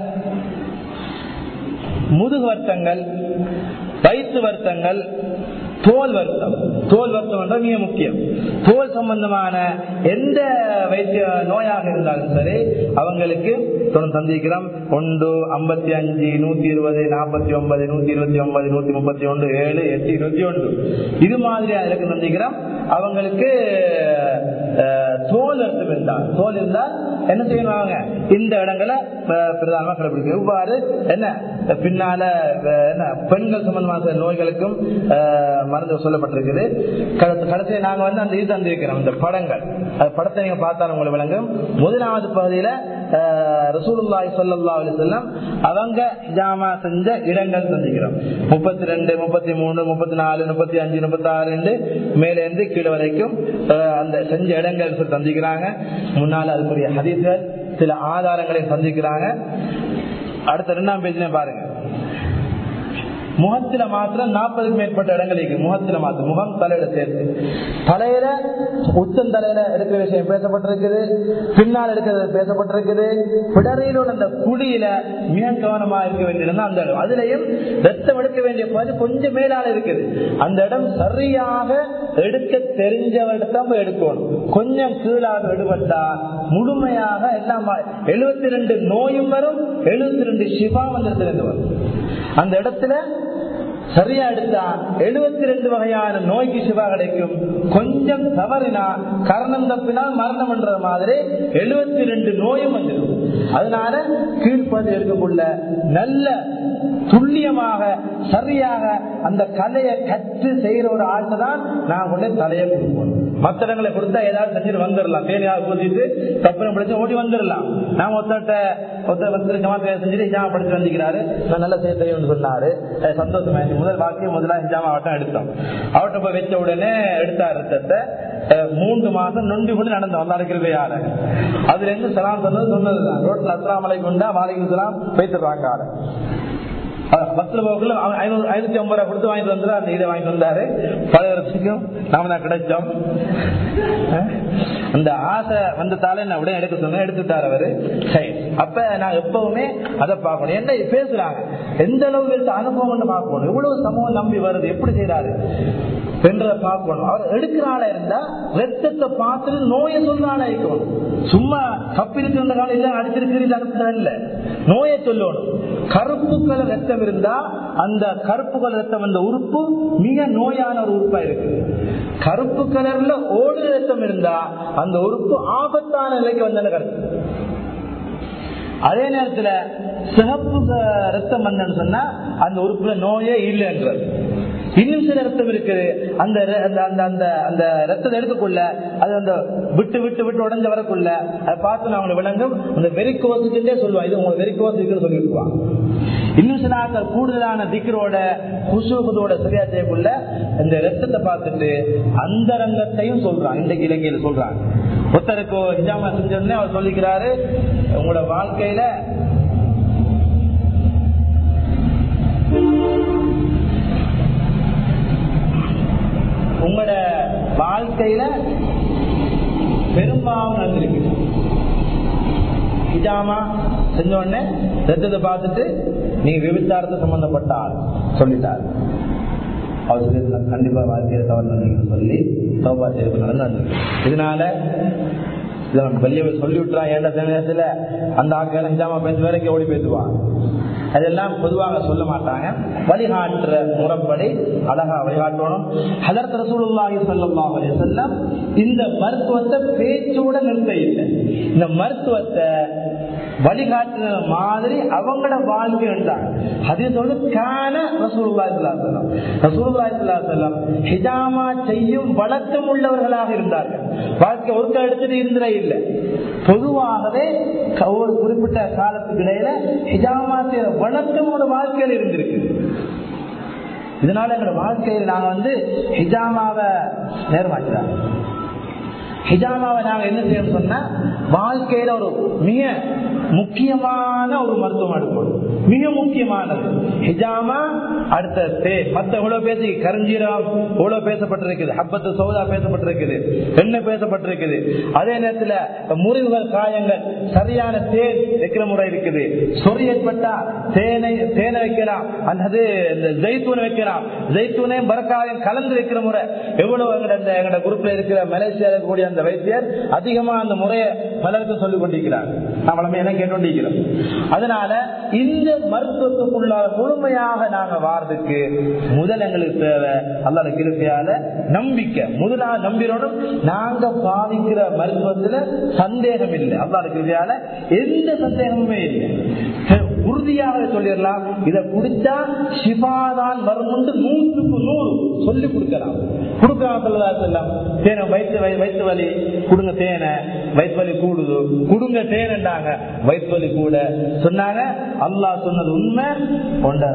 முதுகு வருத்தங்கள் வயிற்று வருத்தங்கள் தோல் வருத்தம் தோல் வருத்தம் என்ற மிக முக்கியம் தோல் சம்பந்தமான எந்த வைத்திய நோயாக இருந்தாலும் சரி அவங்களுக்கு தொடர்ந்து சந்திக்கிறோம் ஒன்று ஐம்பத்தி அஞ்சு நூத்தி இருபது நாற்பத்தி ஒன்பது நூத்தி இருபத்தி ஒன்பது நூத்தி முப்பத்தி ஒன்று ஏழு எட்டு இருபத்தி ஒன்று இது மாதிரி அதுக்கு சந்திக்கிறோம் அவங்களுக்கு அஹ், தோல் வருத்தம் இருந்தால் தோல் இருந்தால் என்ன செய்யணும் அவங்க இந்த இடங்களை அஹ், பிரதானமா கடைபிடிக்கும் இவ்வாறு என்ன பின்னால அஹ், என்ன பெண்கள் சம்பந்தமான சில நோய்களுக்கும் அஹ், மருந்து சொல்லப்பட்டிருக்குது கடைசி- கடைசியா நாங்க வந்து அந்த இது தந்திருக்கிறோம் இந்த படங்கள் அந்த படத்தை நீங்க பார்த்தாலும் உங்களுக்கு விளங்கும் முதலாவது பகுதியில அஹ், ரசூலுல்லாஹி ஸல்லல்லாஹு அலைஹி வஸல்லம் அவங்க ஜாமா செஞ்ச இடங்கள் சந்திக்கிறோம் முப்பத்தி ரெண்டு முப்பத்தி மூணு முப்பத்தி நாலு முப்பத்தி அஞ்சு முப்பத்தி ஆறு மேல இருந்து கீழே வரைக்கும் அஹ், அந்த செஞ்ச இடங்கள் சொல்லி சந்திக்கிறாங்க முன்னால் அதுக்குரிய ஹதீஸ்கள் சில ஆதாரங்களை சந்திக்கிறாங்க அடுத்த ரெண்டாம் பேஜ்ல பாருங்க முகத்தில மாத்திரம் நாற்பதுக்கு மேற்பட்ட இடங்கள் இருக்கு முகத்தில மாத்திரம் முகம் தலையில சேர்த்து தலையில உச்சம் தலையில எடுக்கிற விஷயம் பேசப்பட்டிருக்குது பின்னால் எடுக்கிறது பேசப்பட்டிருக்குது பிடரையில் உள்ள அந்த குழியில மிக கவனமா இருக்க வேண்டியது அந்த இடம் அதுலயும் ரத்தம் எடுக்க வேண்டிய பகுதி கொஞ்சம் மேலால இருக்குது அந்த இடம் சரியாக எடுக்க தெரிஞ்சவர்கிட்ட போய் எடுக்கணும் கொஞ்சம் கீழாக எடுபட்டா முழுமையாக எல்லாம் எழுபத்தி ரெண்டு நோயும் வரும் எழுபத்தி ரெண்டு சிவா வந்து வரும் அந்த இடத்துல சரியா எடுத்தா எழுபத்தி ரெண்டு வகையான நோய்க்கு சிவா கிடைக்கும் கொஞ்சம் தவறினா கரணம் தப்பினால் மரணம் பண்றது மாதிரி எழுபத்தி ரெண்டு நோயும் வந்துடும் அதனால கீழ்ப்பது எடுக்கக்குள்ள நல்ல துல்லியமாக சரியாக அந்த கலையை கற்று செய்யற ஒரு ஆள்கிட்ட தான் நான் கொண்டு தலையை கொடுப்போம் மற்ற இடங்களை கொடுத்தா ஏதாவது செஞ்சுட்டு வந்துடலாம் தேனியாக ஊதிட்டு தப்புறம் பிடிச்சு ஓடி வந்துடலாம் நான் ஒருத்தட்ட ஒருத்தர் வந்து ஜமாத் செஞ்சுட்டு ஹிஜாமா படிச்சு வந்திருக்கிறாரு நான் நல்லா செய்ய தெரியும்னு சொன்னாரு அஹ் சந்தோஷமாயிருச்சு முதல் வாக்கியம் முதல்ல ஹிஜாமா அவட்டம் எடுத்தோம் அவட்ட போய் வச்ச உடனே எடுத்தார் ரத்தத்தை அஹ் மூன்று மாசம் நொண்டி கொண்டு நடந்து வந்தாரு யாரு அதுல இருந்து சலாம் சொன்னது சொன்னதுதான் ரோட்ல அஸ்லாம் அலைக்கு உண்டா வாழைக்கு சலாம் வைத்துருவாங்க ஆளை பஸ்ல போகல ஐநூத்தி ஐம்பது ரூபாய் கொடுத்து வாங்கிட்டு வந்தா அந்த இதை வாங்கிட்டு வந்தாரு பல வருஷத்துக்கும் நாம தான் கிடைச்சோம் அஹ் அந்த ஆசை வந்ததால நான் உடனே எடுக்க சொன்னேன் எடுத்துட்டார் அவரு சரி அப்ப நான் எப்பவுமே அதை பார்க்கணும் என்ன பேசுறாங்க எந்த அளவுக்கு எடுத்த அனுபவம் பார்க்கணும் எவ்வளவு சமூகம் நம்பி வருது எப்படி செய்யறாரு என்றதை பார்க்கணும் அவர் எடுக்கிற ஆளா இருந்தா ரத்தத்தை பார்த்துட்டு நோயை சொல்ற ஆளா இருக்கணும் சும்மா கப்பி இருக்கிற காலம் இல்ல அடிச்சிருக்கிறீங்க அனுப்புறது இல்ல நோயை சொல்லணும் கருப்பு கலர் ரத்தம் இருந்தா அந்த கருப்பு கலர் ரத்தம் அந்த உறுப்பு மிக நோயான ஒரு உறுப்பா இருக்கு கருப்பு கலர்ல ஓடு ரத்தம் இருந்தா அந்த உறுப்பு ஆபத்தான நிலைக்கு வந்த கருத்து அதே நேரத்துல சிகப்பு க- ரத்தம் வந்தன்னு சொன்னா அந்த உறுப்புல நோயே இல்லைன்றது இன்னும் சில ரத்தம் இருக்குது அந்த ர- அந்த அந்த அந்த அந்த ரத்தத்தை எடுக்கக்குள்ள அது அந்த விட்டு விட்டு விட்டு உடஞ்சு வரக்குள்ள அதை பார்த்து நான் அவங்களை விளங்கும் அந்த வெறிக்கோசுக்கிட்டே சொல்லுவான் இது உங்களுக்கு வெறிக்கோசு இருக்குன்னு சொல்லிடுவான் இன்னும் சில ஆட்கள் கூடுதலான திக்கரோட குசுகுதோட சரியா செய்யக்குள்ள இந்த ரத்தத்தை பார்த்துட்டு அந்த ரங்கத்தையும் சொல்றான் இன்றைக்கு இலங்கையில சொல்றாங்க ஒருத்தருக்கு ஹிஜாமா செஞ்சோடனே அவர் சொல்லிக்கிறாரு உங்களோட வாழ்க்கையில உங்களோட வாழ்க்கையில பெரும்பாலும் நடந்திருக்கு ஹிஜாமா செஞ்ச உடனே ரத்தத்தை பார்த்துட்டு நீங்க விபச்சாரத்தை சம்பந்தப்பட்ட ஆள் சொல்லிட்டார் அவர் சொல்லி கண்டிப்பா வாழ்க்கையில தவறு நடந்தீங்கன்னு சொல்லி சோபா செய்து நடந்து இதனால வெளியே சொல்லி விட்டுறான் ஏண்ட நேரத்துல அந்த ஆட்கள் ஹிஜாமா பேச வேலைக்கு ஓடி பேசுவான் அதெல்லாம் பொதுவாக சொல்ல மாட்டாங்க வழிகாட்டுற முறைப்படி அழகா வழிகாட்டணும் ஹதரத் ரசூலுல்லாஹி ஸல்லல்லாஹு அலைஹி வஸல்லம் இந்த மருத்துவத்தை பேச்சோட நிறுத்த இல்லை இந்த மருத்துவத்தை வழிகாட்டுற மாதிரி அவங்களோட வாழ்க்கை இருந்தாங்க ஹதீஸோடு கான ரசூலுல்லாஹி ஸல்லல்லாஹு அலைஹி வஸல்லம் ரசூலுல்லாஹி ஸல்லல்லாஹு அலைஹி வஸல்லம் ஹிஜாமா செய்யும் வழக்கம் உள்ளவர்களாக இருந்தார்கள் வாழ்க்கை ஒருக்க எடுத்துட்டு இருந்தே இல்லை பொதுவாகவே ஒரு குறிப்பிட்ட காலத்துக்கு இடையில ஹிஜாமா செய்யற வழக்கம் ஒரு வாழ்க்கையில் இருந்திருக்கு இதனால எங்களோட வாழ்க்கையில் நாங்க வந்து ஹிஜாமாவை நேர்மாக்கிறாங்க ஹிஜாமாவை நாங்க என்ன செய்யணும் சொன்னா வாழ்க்கையில ஒரு மிக முக்கியமான ஒரு மருத்துவம் எடுக்கணும் மிக முக்கியமானது ஹிஜாமா அடுத்த மத்த எவ்வளவு பேசி கருஞ்சீரம் எவ்வளவு பேசப்பட்டிருக்குது ஹப்பத்து சௌதா பேசப்பட்டிருக்குது என்ன பேசப்பட்டிருக்குது அதே நேரத்துல முறிவுகள் காயங்கள் சரியான தேன் வைக்கிற முறை இருக்குது சொறி ஏற்பட்டா தேனை தேனை வைக்கலாம் அல்லது இந்த ஜெய்தூனை வைக்கலாம் ஜெய்தூனையும் பரக்காவையும் கலந்து வைக்கிற முறை எவ்வளவு எங்கட எங்கட குரூப்ல இருக்கிற மலேசியா இருக்கக்கூடிய அந்த வைத்தியர் அதிகமா அந்த முறையை பலருக்கு சொல்லிக் கொண்டிருக்கிறார் நம்மளுமே என்ன கேட்டுக்கொண்டிருக்கிறோம் அதனால இந்த மருத்துவத்துக்குள்ள முழுமையாக நாங்க வாரதுக்கு முதல் எங்களுக்கு தேவை அல்லாத கிருப்பையால நம்பிக்கை முதலாக நம்பினோடும் நாங்க பாதிக்கிற மருத்துவத்துல சந்தேகம் இல்லை அல்லாத கிருப்பையால எந்த சந்தேகமுமே இல்லை உறுதியாக சொல்லிடலாம் இதை குடிச்சா சிபாதான் வரும் நூற்றுக்கு நூறு சொல்லி கொடுக்கலாம் கொடுக்கலாம் சொல்லதா செல்லாம் தேனை வயிற்று வயிற்று வலி கொடுங்க தேனை வயிற்று வலி கூடுது கொடுங்க தேனண்டாங்க வயிற்று வலி கூட சொன்னாங்க அல்லாஹ் சொன்னது உண்மை கொண்ட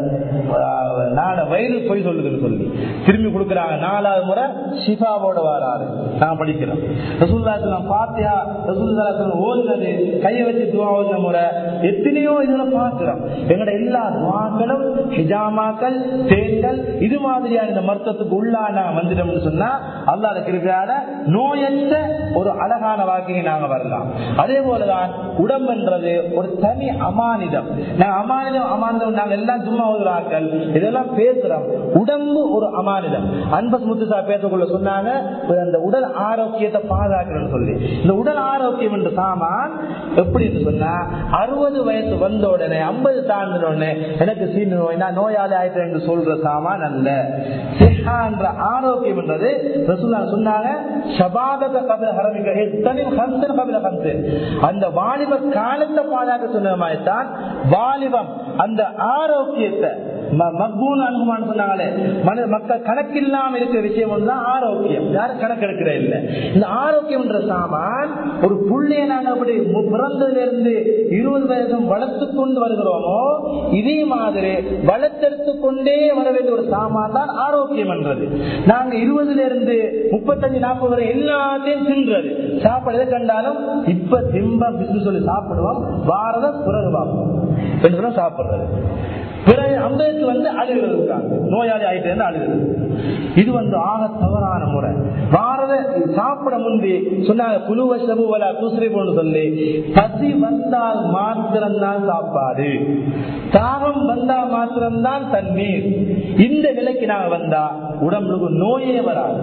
நாள வயிறு போய் சொல்லுதுன்னு சொல்லி திரும்பி கொடுக்குறாங்க நாலாவது முறை ஷிஃபாவோட வராது நான் படிக்கிறோம் ரசூல்லாசனம் பாத்தியா ரசூல்லாசனம் ஓதுனது கையை வச்சு துவா ஓதுன முறை எத்தனையோ இதுல பார்க்கிறோம் எங்களோட எல்லா துவாக்களும் ஹிஜாமாக்கள் தேன்கள் இது மாதிரியான இந்த மருத்துவத்துக்கு உள்ளான வந்துட்டோம்னு சொன்னா அல்லாத கிருப்பையால நோயற்ற ஒரு அழகான வாழ்க்கையை நாங்க வரலாம் அதே போலதான் உடம்புன்றது ஒரு தனி அமானிதம் நாங்க அமானிதம் அமானிதம் நாங்க எல்லாம் சும்மா ஓதுறாக்கள் இதெல்லாம் பேசுறோம் உடம்பு ஒரு அமானிதம் அன்பஸ் முத்துசா பேசக்குள்ள சொன்னாங்க அந்த உடல் ஆரோக்கியத்தை பாதுகாக்கணும்னு சொல்லி இந்த உடல் ஆரோக்கியம் என்ற சாமான் எப்படின்னு சொன்னா அறுபது வயசு வந்த உடனே ஐம்பது தாண்டின உடனே எனக்கு சீனு நோய் நான் நோயாளி ஆயிட்டேன் என்று சொல்ற சாமான் அல்ல சிஹா என்ற ஆரோக்கியம் என்றது ரசூலா சொன்னாங்க ஷபாதக கபில ஹரமிக எத்தனின் ஹம்சன் கபில ஹம்சன் அந்த வாலிப காலத்தை பாதுகாக்க சொன்ன மாதிரி தான் வாலிபம் அந்த ஆரோக்கியத்தை மக்பூன் அனுகுமான்னு சொன்னாங்களே மனித மக்கள் கணக்கில்லாம இருக்கிற விஷயம் ஒன்றுதான் ஆரோக்கியம் யாரும் கணக்கு எடுக்கிற இல்ல இந்த ஆரோக்கியம் என்ற சாமான் ஒரு புள்ளைய நாங்க அப்படி பிறந்ததுல இருந்து இருபது வயசும் வளர்த்து கொண்டு வருகிறோமோ இதே மாதிரி வளர்த்தெடுத்து கொண்டே வர வேண்டிய ஒரு சாமான் தான் ஆரோக்கியம் என்றது நாங்க இருபதுல இருந்து முப்பத்தஞ்சு நாற்பது வரை எல்லாத்தையும் தின்றது சாப்பாடு எதை கண்டாலும் இப்ப திம்ப பிசு சொல்லி சாப்பிடுவோம் வாரத பிறகு பார்ப்போம் என்று சாப்பிடுறது பிறகு ஐம்பதுக்கு வந்து அழுகிறது நோயாளி ஆயிட்டு அழுகிறது இது வந்து ஆக தவறான முறை வாரத சாப்பிட முந்தி சொன்னாங்க குழுவ செபுவல குசுரிபோன்னு சொல்லி பசி வந்தால் மாத்திரம்தான் சாப்பாடு தாகம் வந்தா மாத்திரம்தான் தண்ணீர் இந்த நிலைக்கு நாங்க வந்தா உடம்புக்கு நோயே வராது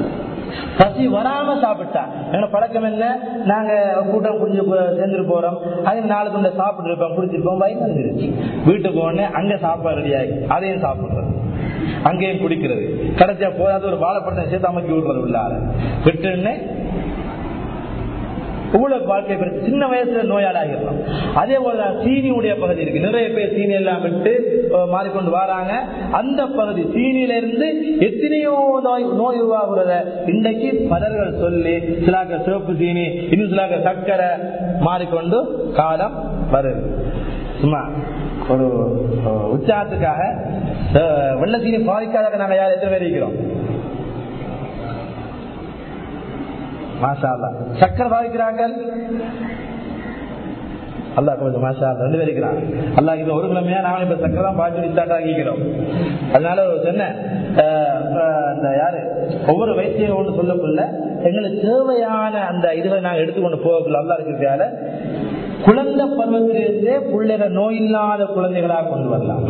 பசி வராம சாப்பிட்டா எங்க பழக்கம் என்ன நாங்க கூட்டம் குடிஞ்சு சேர்ந்துட்டு போறோம் அது நாலு கொண்டு சாப்பிட்டு இருப்போம் குடிச்சிருப்போம் வயிறு வந்துருச்சு வீட்டுக்கு போனே அங்க சாப்பாடு ரெடி ஆகி அதையும் சாப்பிடுறது அங்கேயும் குடிக்கிறது கடைசியா போதாது ஒரு வாழைப்பழத்தை சேர்த்து அமைக்கி விடுறது உள்ளார விட்டுன்னு ஊழல் வாழ்க்கை பிறகு சின்ன வயசுல நோயாளாகிடலாம் அதே போலதான் சீனியுடைய பகுதி இருக்கு நிறைய பேர் சீனி எல்லாம் விட்டு மாறிக்கொண்டு வராங்க அந்த பகுதி சீனியில இருந்து எத்தனையோ நோய் நோய் உருவாகிறத இன்றைக்கு பலர்கள் சொல்லி சிலாக்க சிவப்பு சீனி இன்னும் சிலாக்க சர்க்கரை மாறிக்கொண்டு காலம் வருது சும்மா ஒரு உற்சாகத்துக்காக வெள்ள சீனி பாதிக்காத நாங்க யார் எத்தனை பேர் இருக்கிறோம் மாஷா அல்லா சக்கரை பாதிக்கிறாங்க அல்லா கொஞ்சம் மாஷா ரெண்டு பேர் இருக்கிறாங்க அல்லா இது ஒரு கிழமையா நாம இப்ப சக்கரை தான் பாய்ச்சி ஸ்டார்ட் ஆகிக்கிறோம் அதனால சொன்னேன் அந்த யாரு ஒவ்வொரு வைத்தியம் ஒன்று சொல்லக்குள்ள எங்களுக்கு தேவையான அந்த இதுகளை நாங்கள் எடுத்துக்கொண்டு போகக்குள்ள அல்லா இருக்கிறதால குழந்தை பருவத்திலிருந்தே பிள்ளைக நோய் இல்லாத குழந்தைகளாக கொண்டு வரலாம்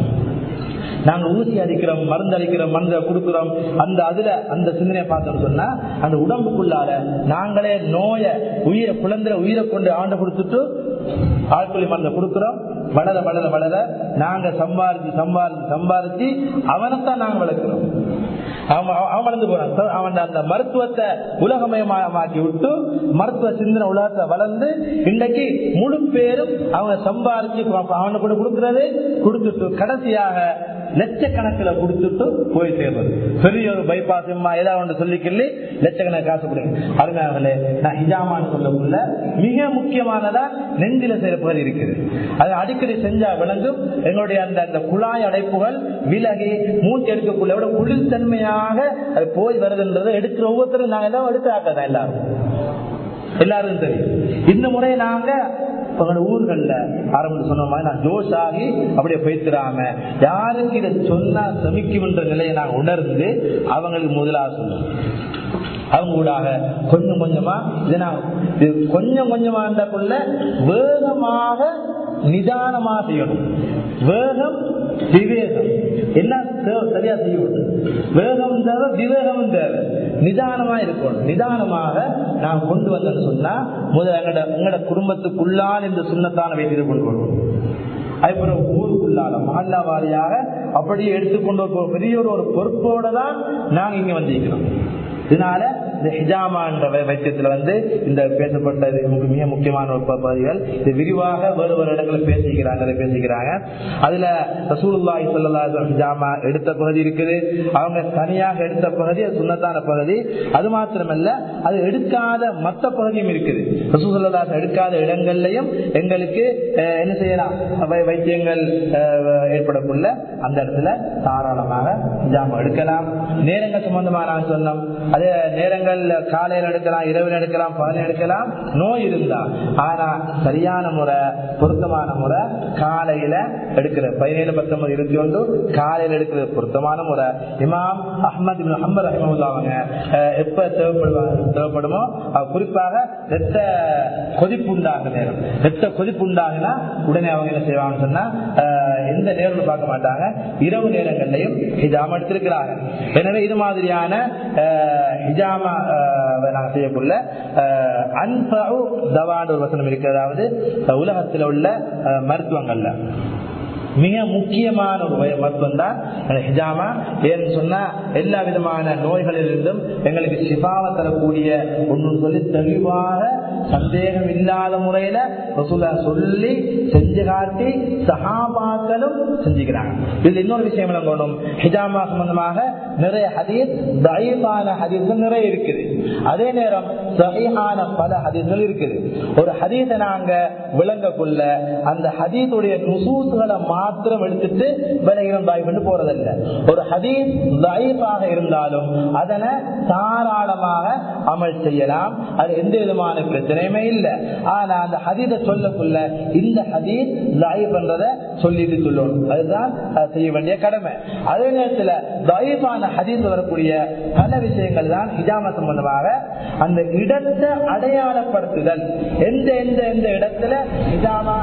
நாங்க ஊசி அடிக்கிறோம் மருந்து அடிக்கிறோம் மருந்தை கொடுக்கிறோம் அந்த அதுல அந்த சிந்தனையை பார்த்தோம்னு சொன்னா அந்த உடம்புக்குள்ளார நாங்களே நோய உயிரை குழந்தை உயிரை கொண்டு ஆண்டு கொடுத்துட்டு ஆட்கொல்லி மருந்தை கொடுக்கிறோம் வளர வளர வளர நாங்க சம்பாதிச்சு சம்பாதிச்சு சம்பாதிச்சு அவனைத்தான் நாங்க வளர்க்கிறோம் அவன் அவன் வளர்ந்து போறான் அவன் அந்த மருத்துவத்தை உலகமயமாக்கி விட்டு மருத்துவ சிந்தனை உலகத்தை வளர்ந்து இன்றைக்கு முழு பேரும் அவங்க சம்பாதிச்சு அவனை கூட கொடுக்கறது கொடுத்துட்டு கடைசியாக லட்சக்கணக்கில் கொடுத்துட்டு போய் சேர்வது பெரிய ஒரு பைபாஸ் ஏதாவது ஒன்று சொல்லிக்கொள்ளி லட்சக்கணக்கு காசு கொடுங்க அருமையாகலே நான் ஹிஜாமான்னு சொல்லக்குள்ள மிக முக்கியமானதா நெஞ்சில சிறப்புகள் இருக்குது அது அடிக்கடி செஞ்சா விளங்கும் எங்களுடைய அந்த அந்த குழாய் அடைப்புகள் விலகி மூச்சு எடுக்கக்குள்ள விட குளிர்தன்மையாக அது போய் வருதுன்றதை எடுக்கிற ஒவ்வொருத்தரும் நாங்க எல்லாம் எடுக்க ஆக்கதான் எல்லாரும் எல்லாரும் தெரியும் இந்த முறை நாங்க எங்களோட ஊர்கள்ல ஆரம்பிச்சு சொன்ன மாதிரி நான் ஜோஷ் ஆகி அப்படியே போய்த்திராம யாருக்கு இதை சொன்னா சமிக்கும் என்ற நிலையை நாங்க உணர்ந்து அவங்களுக்கு முதலாக சொல்லுவோம் அவங்க கூடாக கொஞ்சம் கொஞ்சமா இதை நான் கொஞ்சம் கொஞ்சமா இருந்தாக்குள்ள வேகமாக நிதானமா செய்யணும் வேகம் விவேகம் என்ன சரியா செய்யணும் வேகம் தேவை விவேகமும் தேவை நிதானமா இருக்கணும் நிதானமாக நான் கொண்டு வந்தேன்னு சொன்னா முதல் எங்கட எங்கட குடும்பத்துக்குள்ளால் இந்த சுண்ணத்தான வைத்தியை கொண்டு வருவோம் அதுக்கப்புறம் ஊருக்குள்ளால மஹல்லா வாரியாக அப்படியே எடுத்துக்கொண்டு பெரிய ஒரு பொறுப்போட தான் நாங்க இங்க வந்திருக்கிறோம் இதனால இந்த ஹிஜாமா என்ற வைத்தியத்துல வந்து இந்த பேசப்பட்டது மிக முக்கியமான ஒரு பகுதிகள் இது விரிவாக வேறு வேறு இடங்களில் பேசிக்கிறாங்க அதை பேசிக்கிறாங்க அதுல ரசூலுல்லாஹி ஸல்லல்லாஹு ஹிஜாமா எடுத்த பகுதி இருக்குது அவங்க தனியாக எடுத்த பகுதி அது சுண்ணத்தான பகுதி அது மாத்திரமல்ல அது எடுக்காத மற்ற பகுதியும் இருக்குது ரசூலுல்லாஹி எடுக்காத இடங்கள்லயும் எங்களுக்கு என்ன செய்யலாம் வைத்தியங்கள் ஏற்படக்குள்ள அந்த இடத்துல தாராளமாக ஹிஜாமா எடுக்கலாம் நேரங்கள் சம்பந்தமா நான் சொன்னோம் அதே நேரங்கள் காலையில் எடுக்கலாம் இரவில் எடுக்கலாம் பகலில் எடுக்கலாம் நோய் இருந்தா ஆனா சரியான முறை பொருத்தமான முறை காலையில எடுக்கிற பதினேழு பத்தொன்பது இருபத்தி ஒன்று காலையில் எடுக்கிறது பொருத்தமான முறை இமாம் அஹமது அஹமது ரஹமுல்லா அவங்க எப்ப தேவைப்படுவாங்க தேவைப்படுமோ குறிப்பாக ரத்த கொதிப்பு உண்டாக நேரம் ரத்த கொதிப்பு உண்டாகுனா உடனே அவங்க என்ன செய்வாங்கன்னு சொன்னா எந்த நேரம் பார்க்க மாட்டாங்க இரவு நேரங்கள்லையும் ஹிஜாமா எடுத்திருக்கிறாங்க எனவே இது மாதிரியான ஹிஜாமா நாங்கள் செய்யக்குள்ள அன்பு தவான ஒரு வசனம் இருக்கு அதாவது உலகத்தில் உள்ள மருத்துவங்கள்ல மிக முக்கியமான ஒரு மருத்துவம் தான் ஹிஜாமா ஏன்னு சொன்னா எல்லா விதமான நோய்களிலிருந்தும் எங்களுக்கு சிபாவை தரக்கூடிய ஒன்று சொல்லி தெளிவாக சந்தேகம் இல்லாத முறையில ரசூலா சொல்லி செஞ்சு காட்டி சஹாபாக்களும் செஞ்சுக்கிறாங்க இதுல இன்னொரு விஷயம் விளங்கணும் ஹிஜாமா சம்பந்தமாக நிறைய ஹதீஸ் தயவான ஹதீஸ்கள் நிறைய இருக்குது அதே நேரம் சகிஹான பல ஹதீஸ்கள் இருக்குது ஒரு ஹதீஸை நாங்க விளங்கக்குள்ள அந்த ஹதீஸுடைய நுசூசுகளை மாத்திரம் எடுத்துட்டு விலகினம் தாய் பண்ணி போறதில்ல ஒரு ஹதீஸ் தயப்பாக இருந்தாலும் அதனை தாராளமாக அமல் செய்யலாம் அது எந்த விதமான பிரச்சனையுமே இல்லை ஆனா அந்த ஹதீதை சொல்லக்குள்ள இந்த ஹதீஸ் தாய் பண்றத சொல்லிட்டு சொல்லணும் அதுதான் செய்ய வேண்டிய கடமை அதே நேரத்தில் தயப்பான ஹதீஸ் வரக்கூடிய பல விஷயங்கள் தான் ஹிஜாம சம்பந்தமாக அந்த இடத்தை அடையாளப்படுத்துதல் எந்த எந்த எந்த இடத்துல ஹிஜாமா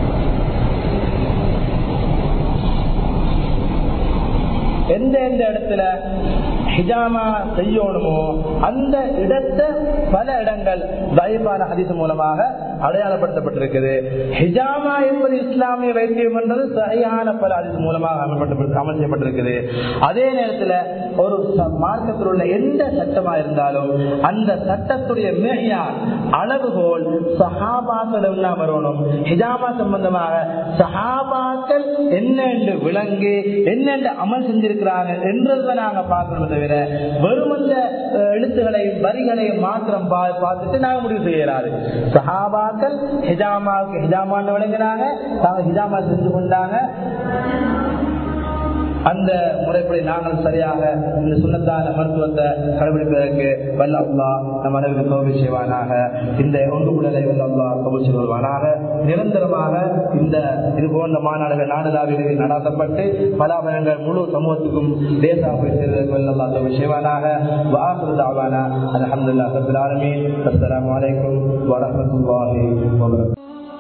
எந்த எந்த இடத்துல ஹிஜாமா செய்யணுமோ அந்த இடத்தை பல இடங்கள் தயப்பான ஹதீஸ் மூலமாக அடையாளப்படுத்தப்பட்டிருக்குது ஹிஜாமா என்பது இஸ்லாமிய வைத்தியம் என்பது சரியான பல ஹதீஸ் மூலமாக அமல் செய்யப்பட்டிருக்குது அதே நேரத்தில் ஒரு மார்க்கத்தில் உள்ள எந்த சட்டமா இருந்தாலும் அந்த சட்டத்துடைய மேயார் அளவுகோல் சஹாபாக்களிடம் தான் வரணும் ஹிஜாமா சம்பந்தமாக சஹாபாக்கள் என்னென்று விளங்கி என்னென்று அமல் செஞ்சிருக்கிறாங்க என்றதை நாங்க பார்க்கணும் தவிர வெறும் அந்த எழுத்துகளையும் வரிகளையும் மாத்திரம் பார்த்துட்டு நாங்க முடிவு செய்யறாரு சஹாபாக்கள் ஹிஜாமாவுக்கு ஹிஜாமான்னு விளங்கினாங்க தாங்க ஹிஜாமா செஞ்சு கொண்டாங்க அந்த முறைப்படி நாங்கள் சரியாக இந்த சுண்ணத்தான மருத்துவத்தை கடைபிடிப்பதற்கு வல்ல அல்லா நம் அனைவருக்கு தோல்வி செய்வானாக இந்த ஒன்று குடலை வல்ல அல்லா தோல்வி செய்வானாக நிரந்தரமாக இந்த இது போன்ற மாநாடுகள் நாடுதாவில் நடாத்தப்பட்டு பலாபலங்கள் முழு சமூகத்துக்கும் தேசா போய் சேர்வதற்கு வல்ல அல்லா தோல்வி செய்வானாக வாசுதாவானா அலமதுல்லா சபில் ஆலமீன் அஸ்ஸலாமு அலைக்கும் வரஹ்மத்துல்லாஹி வபரகாத்துஹு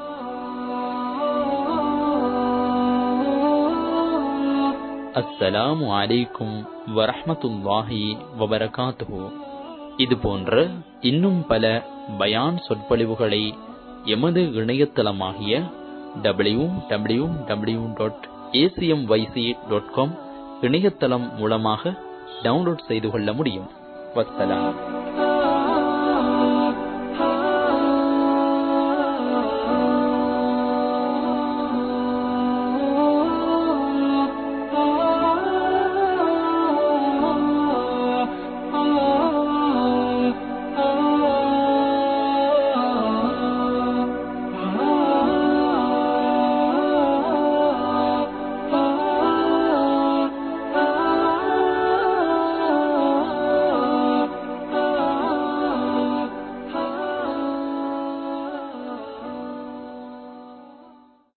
அஸ்ஸலாமு அலைக்கும் வரஹ்மத்துல்லாஹி வபரகாத்துஹு இது போன்ற இன்னும் பல பயான் சொற்பொழிவுகளை எமது இணையதளமாகிய W W W dot A C M Y C dot com இணையதளம் மூலமாக டவுன்லோட் செய்து கொள்ள முடியும் வஸ்ஸலாம்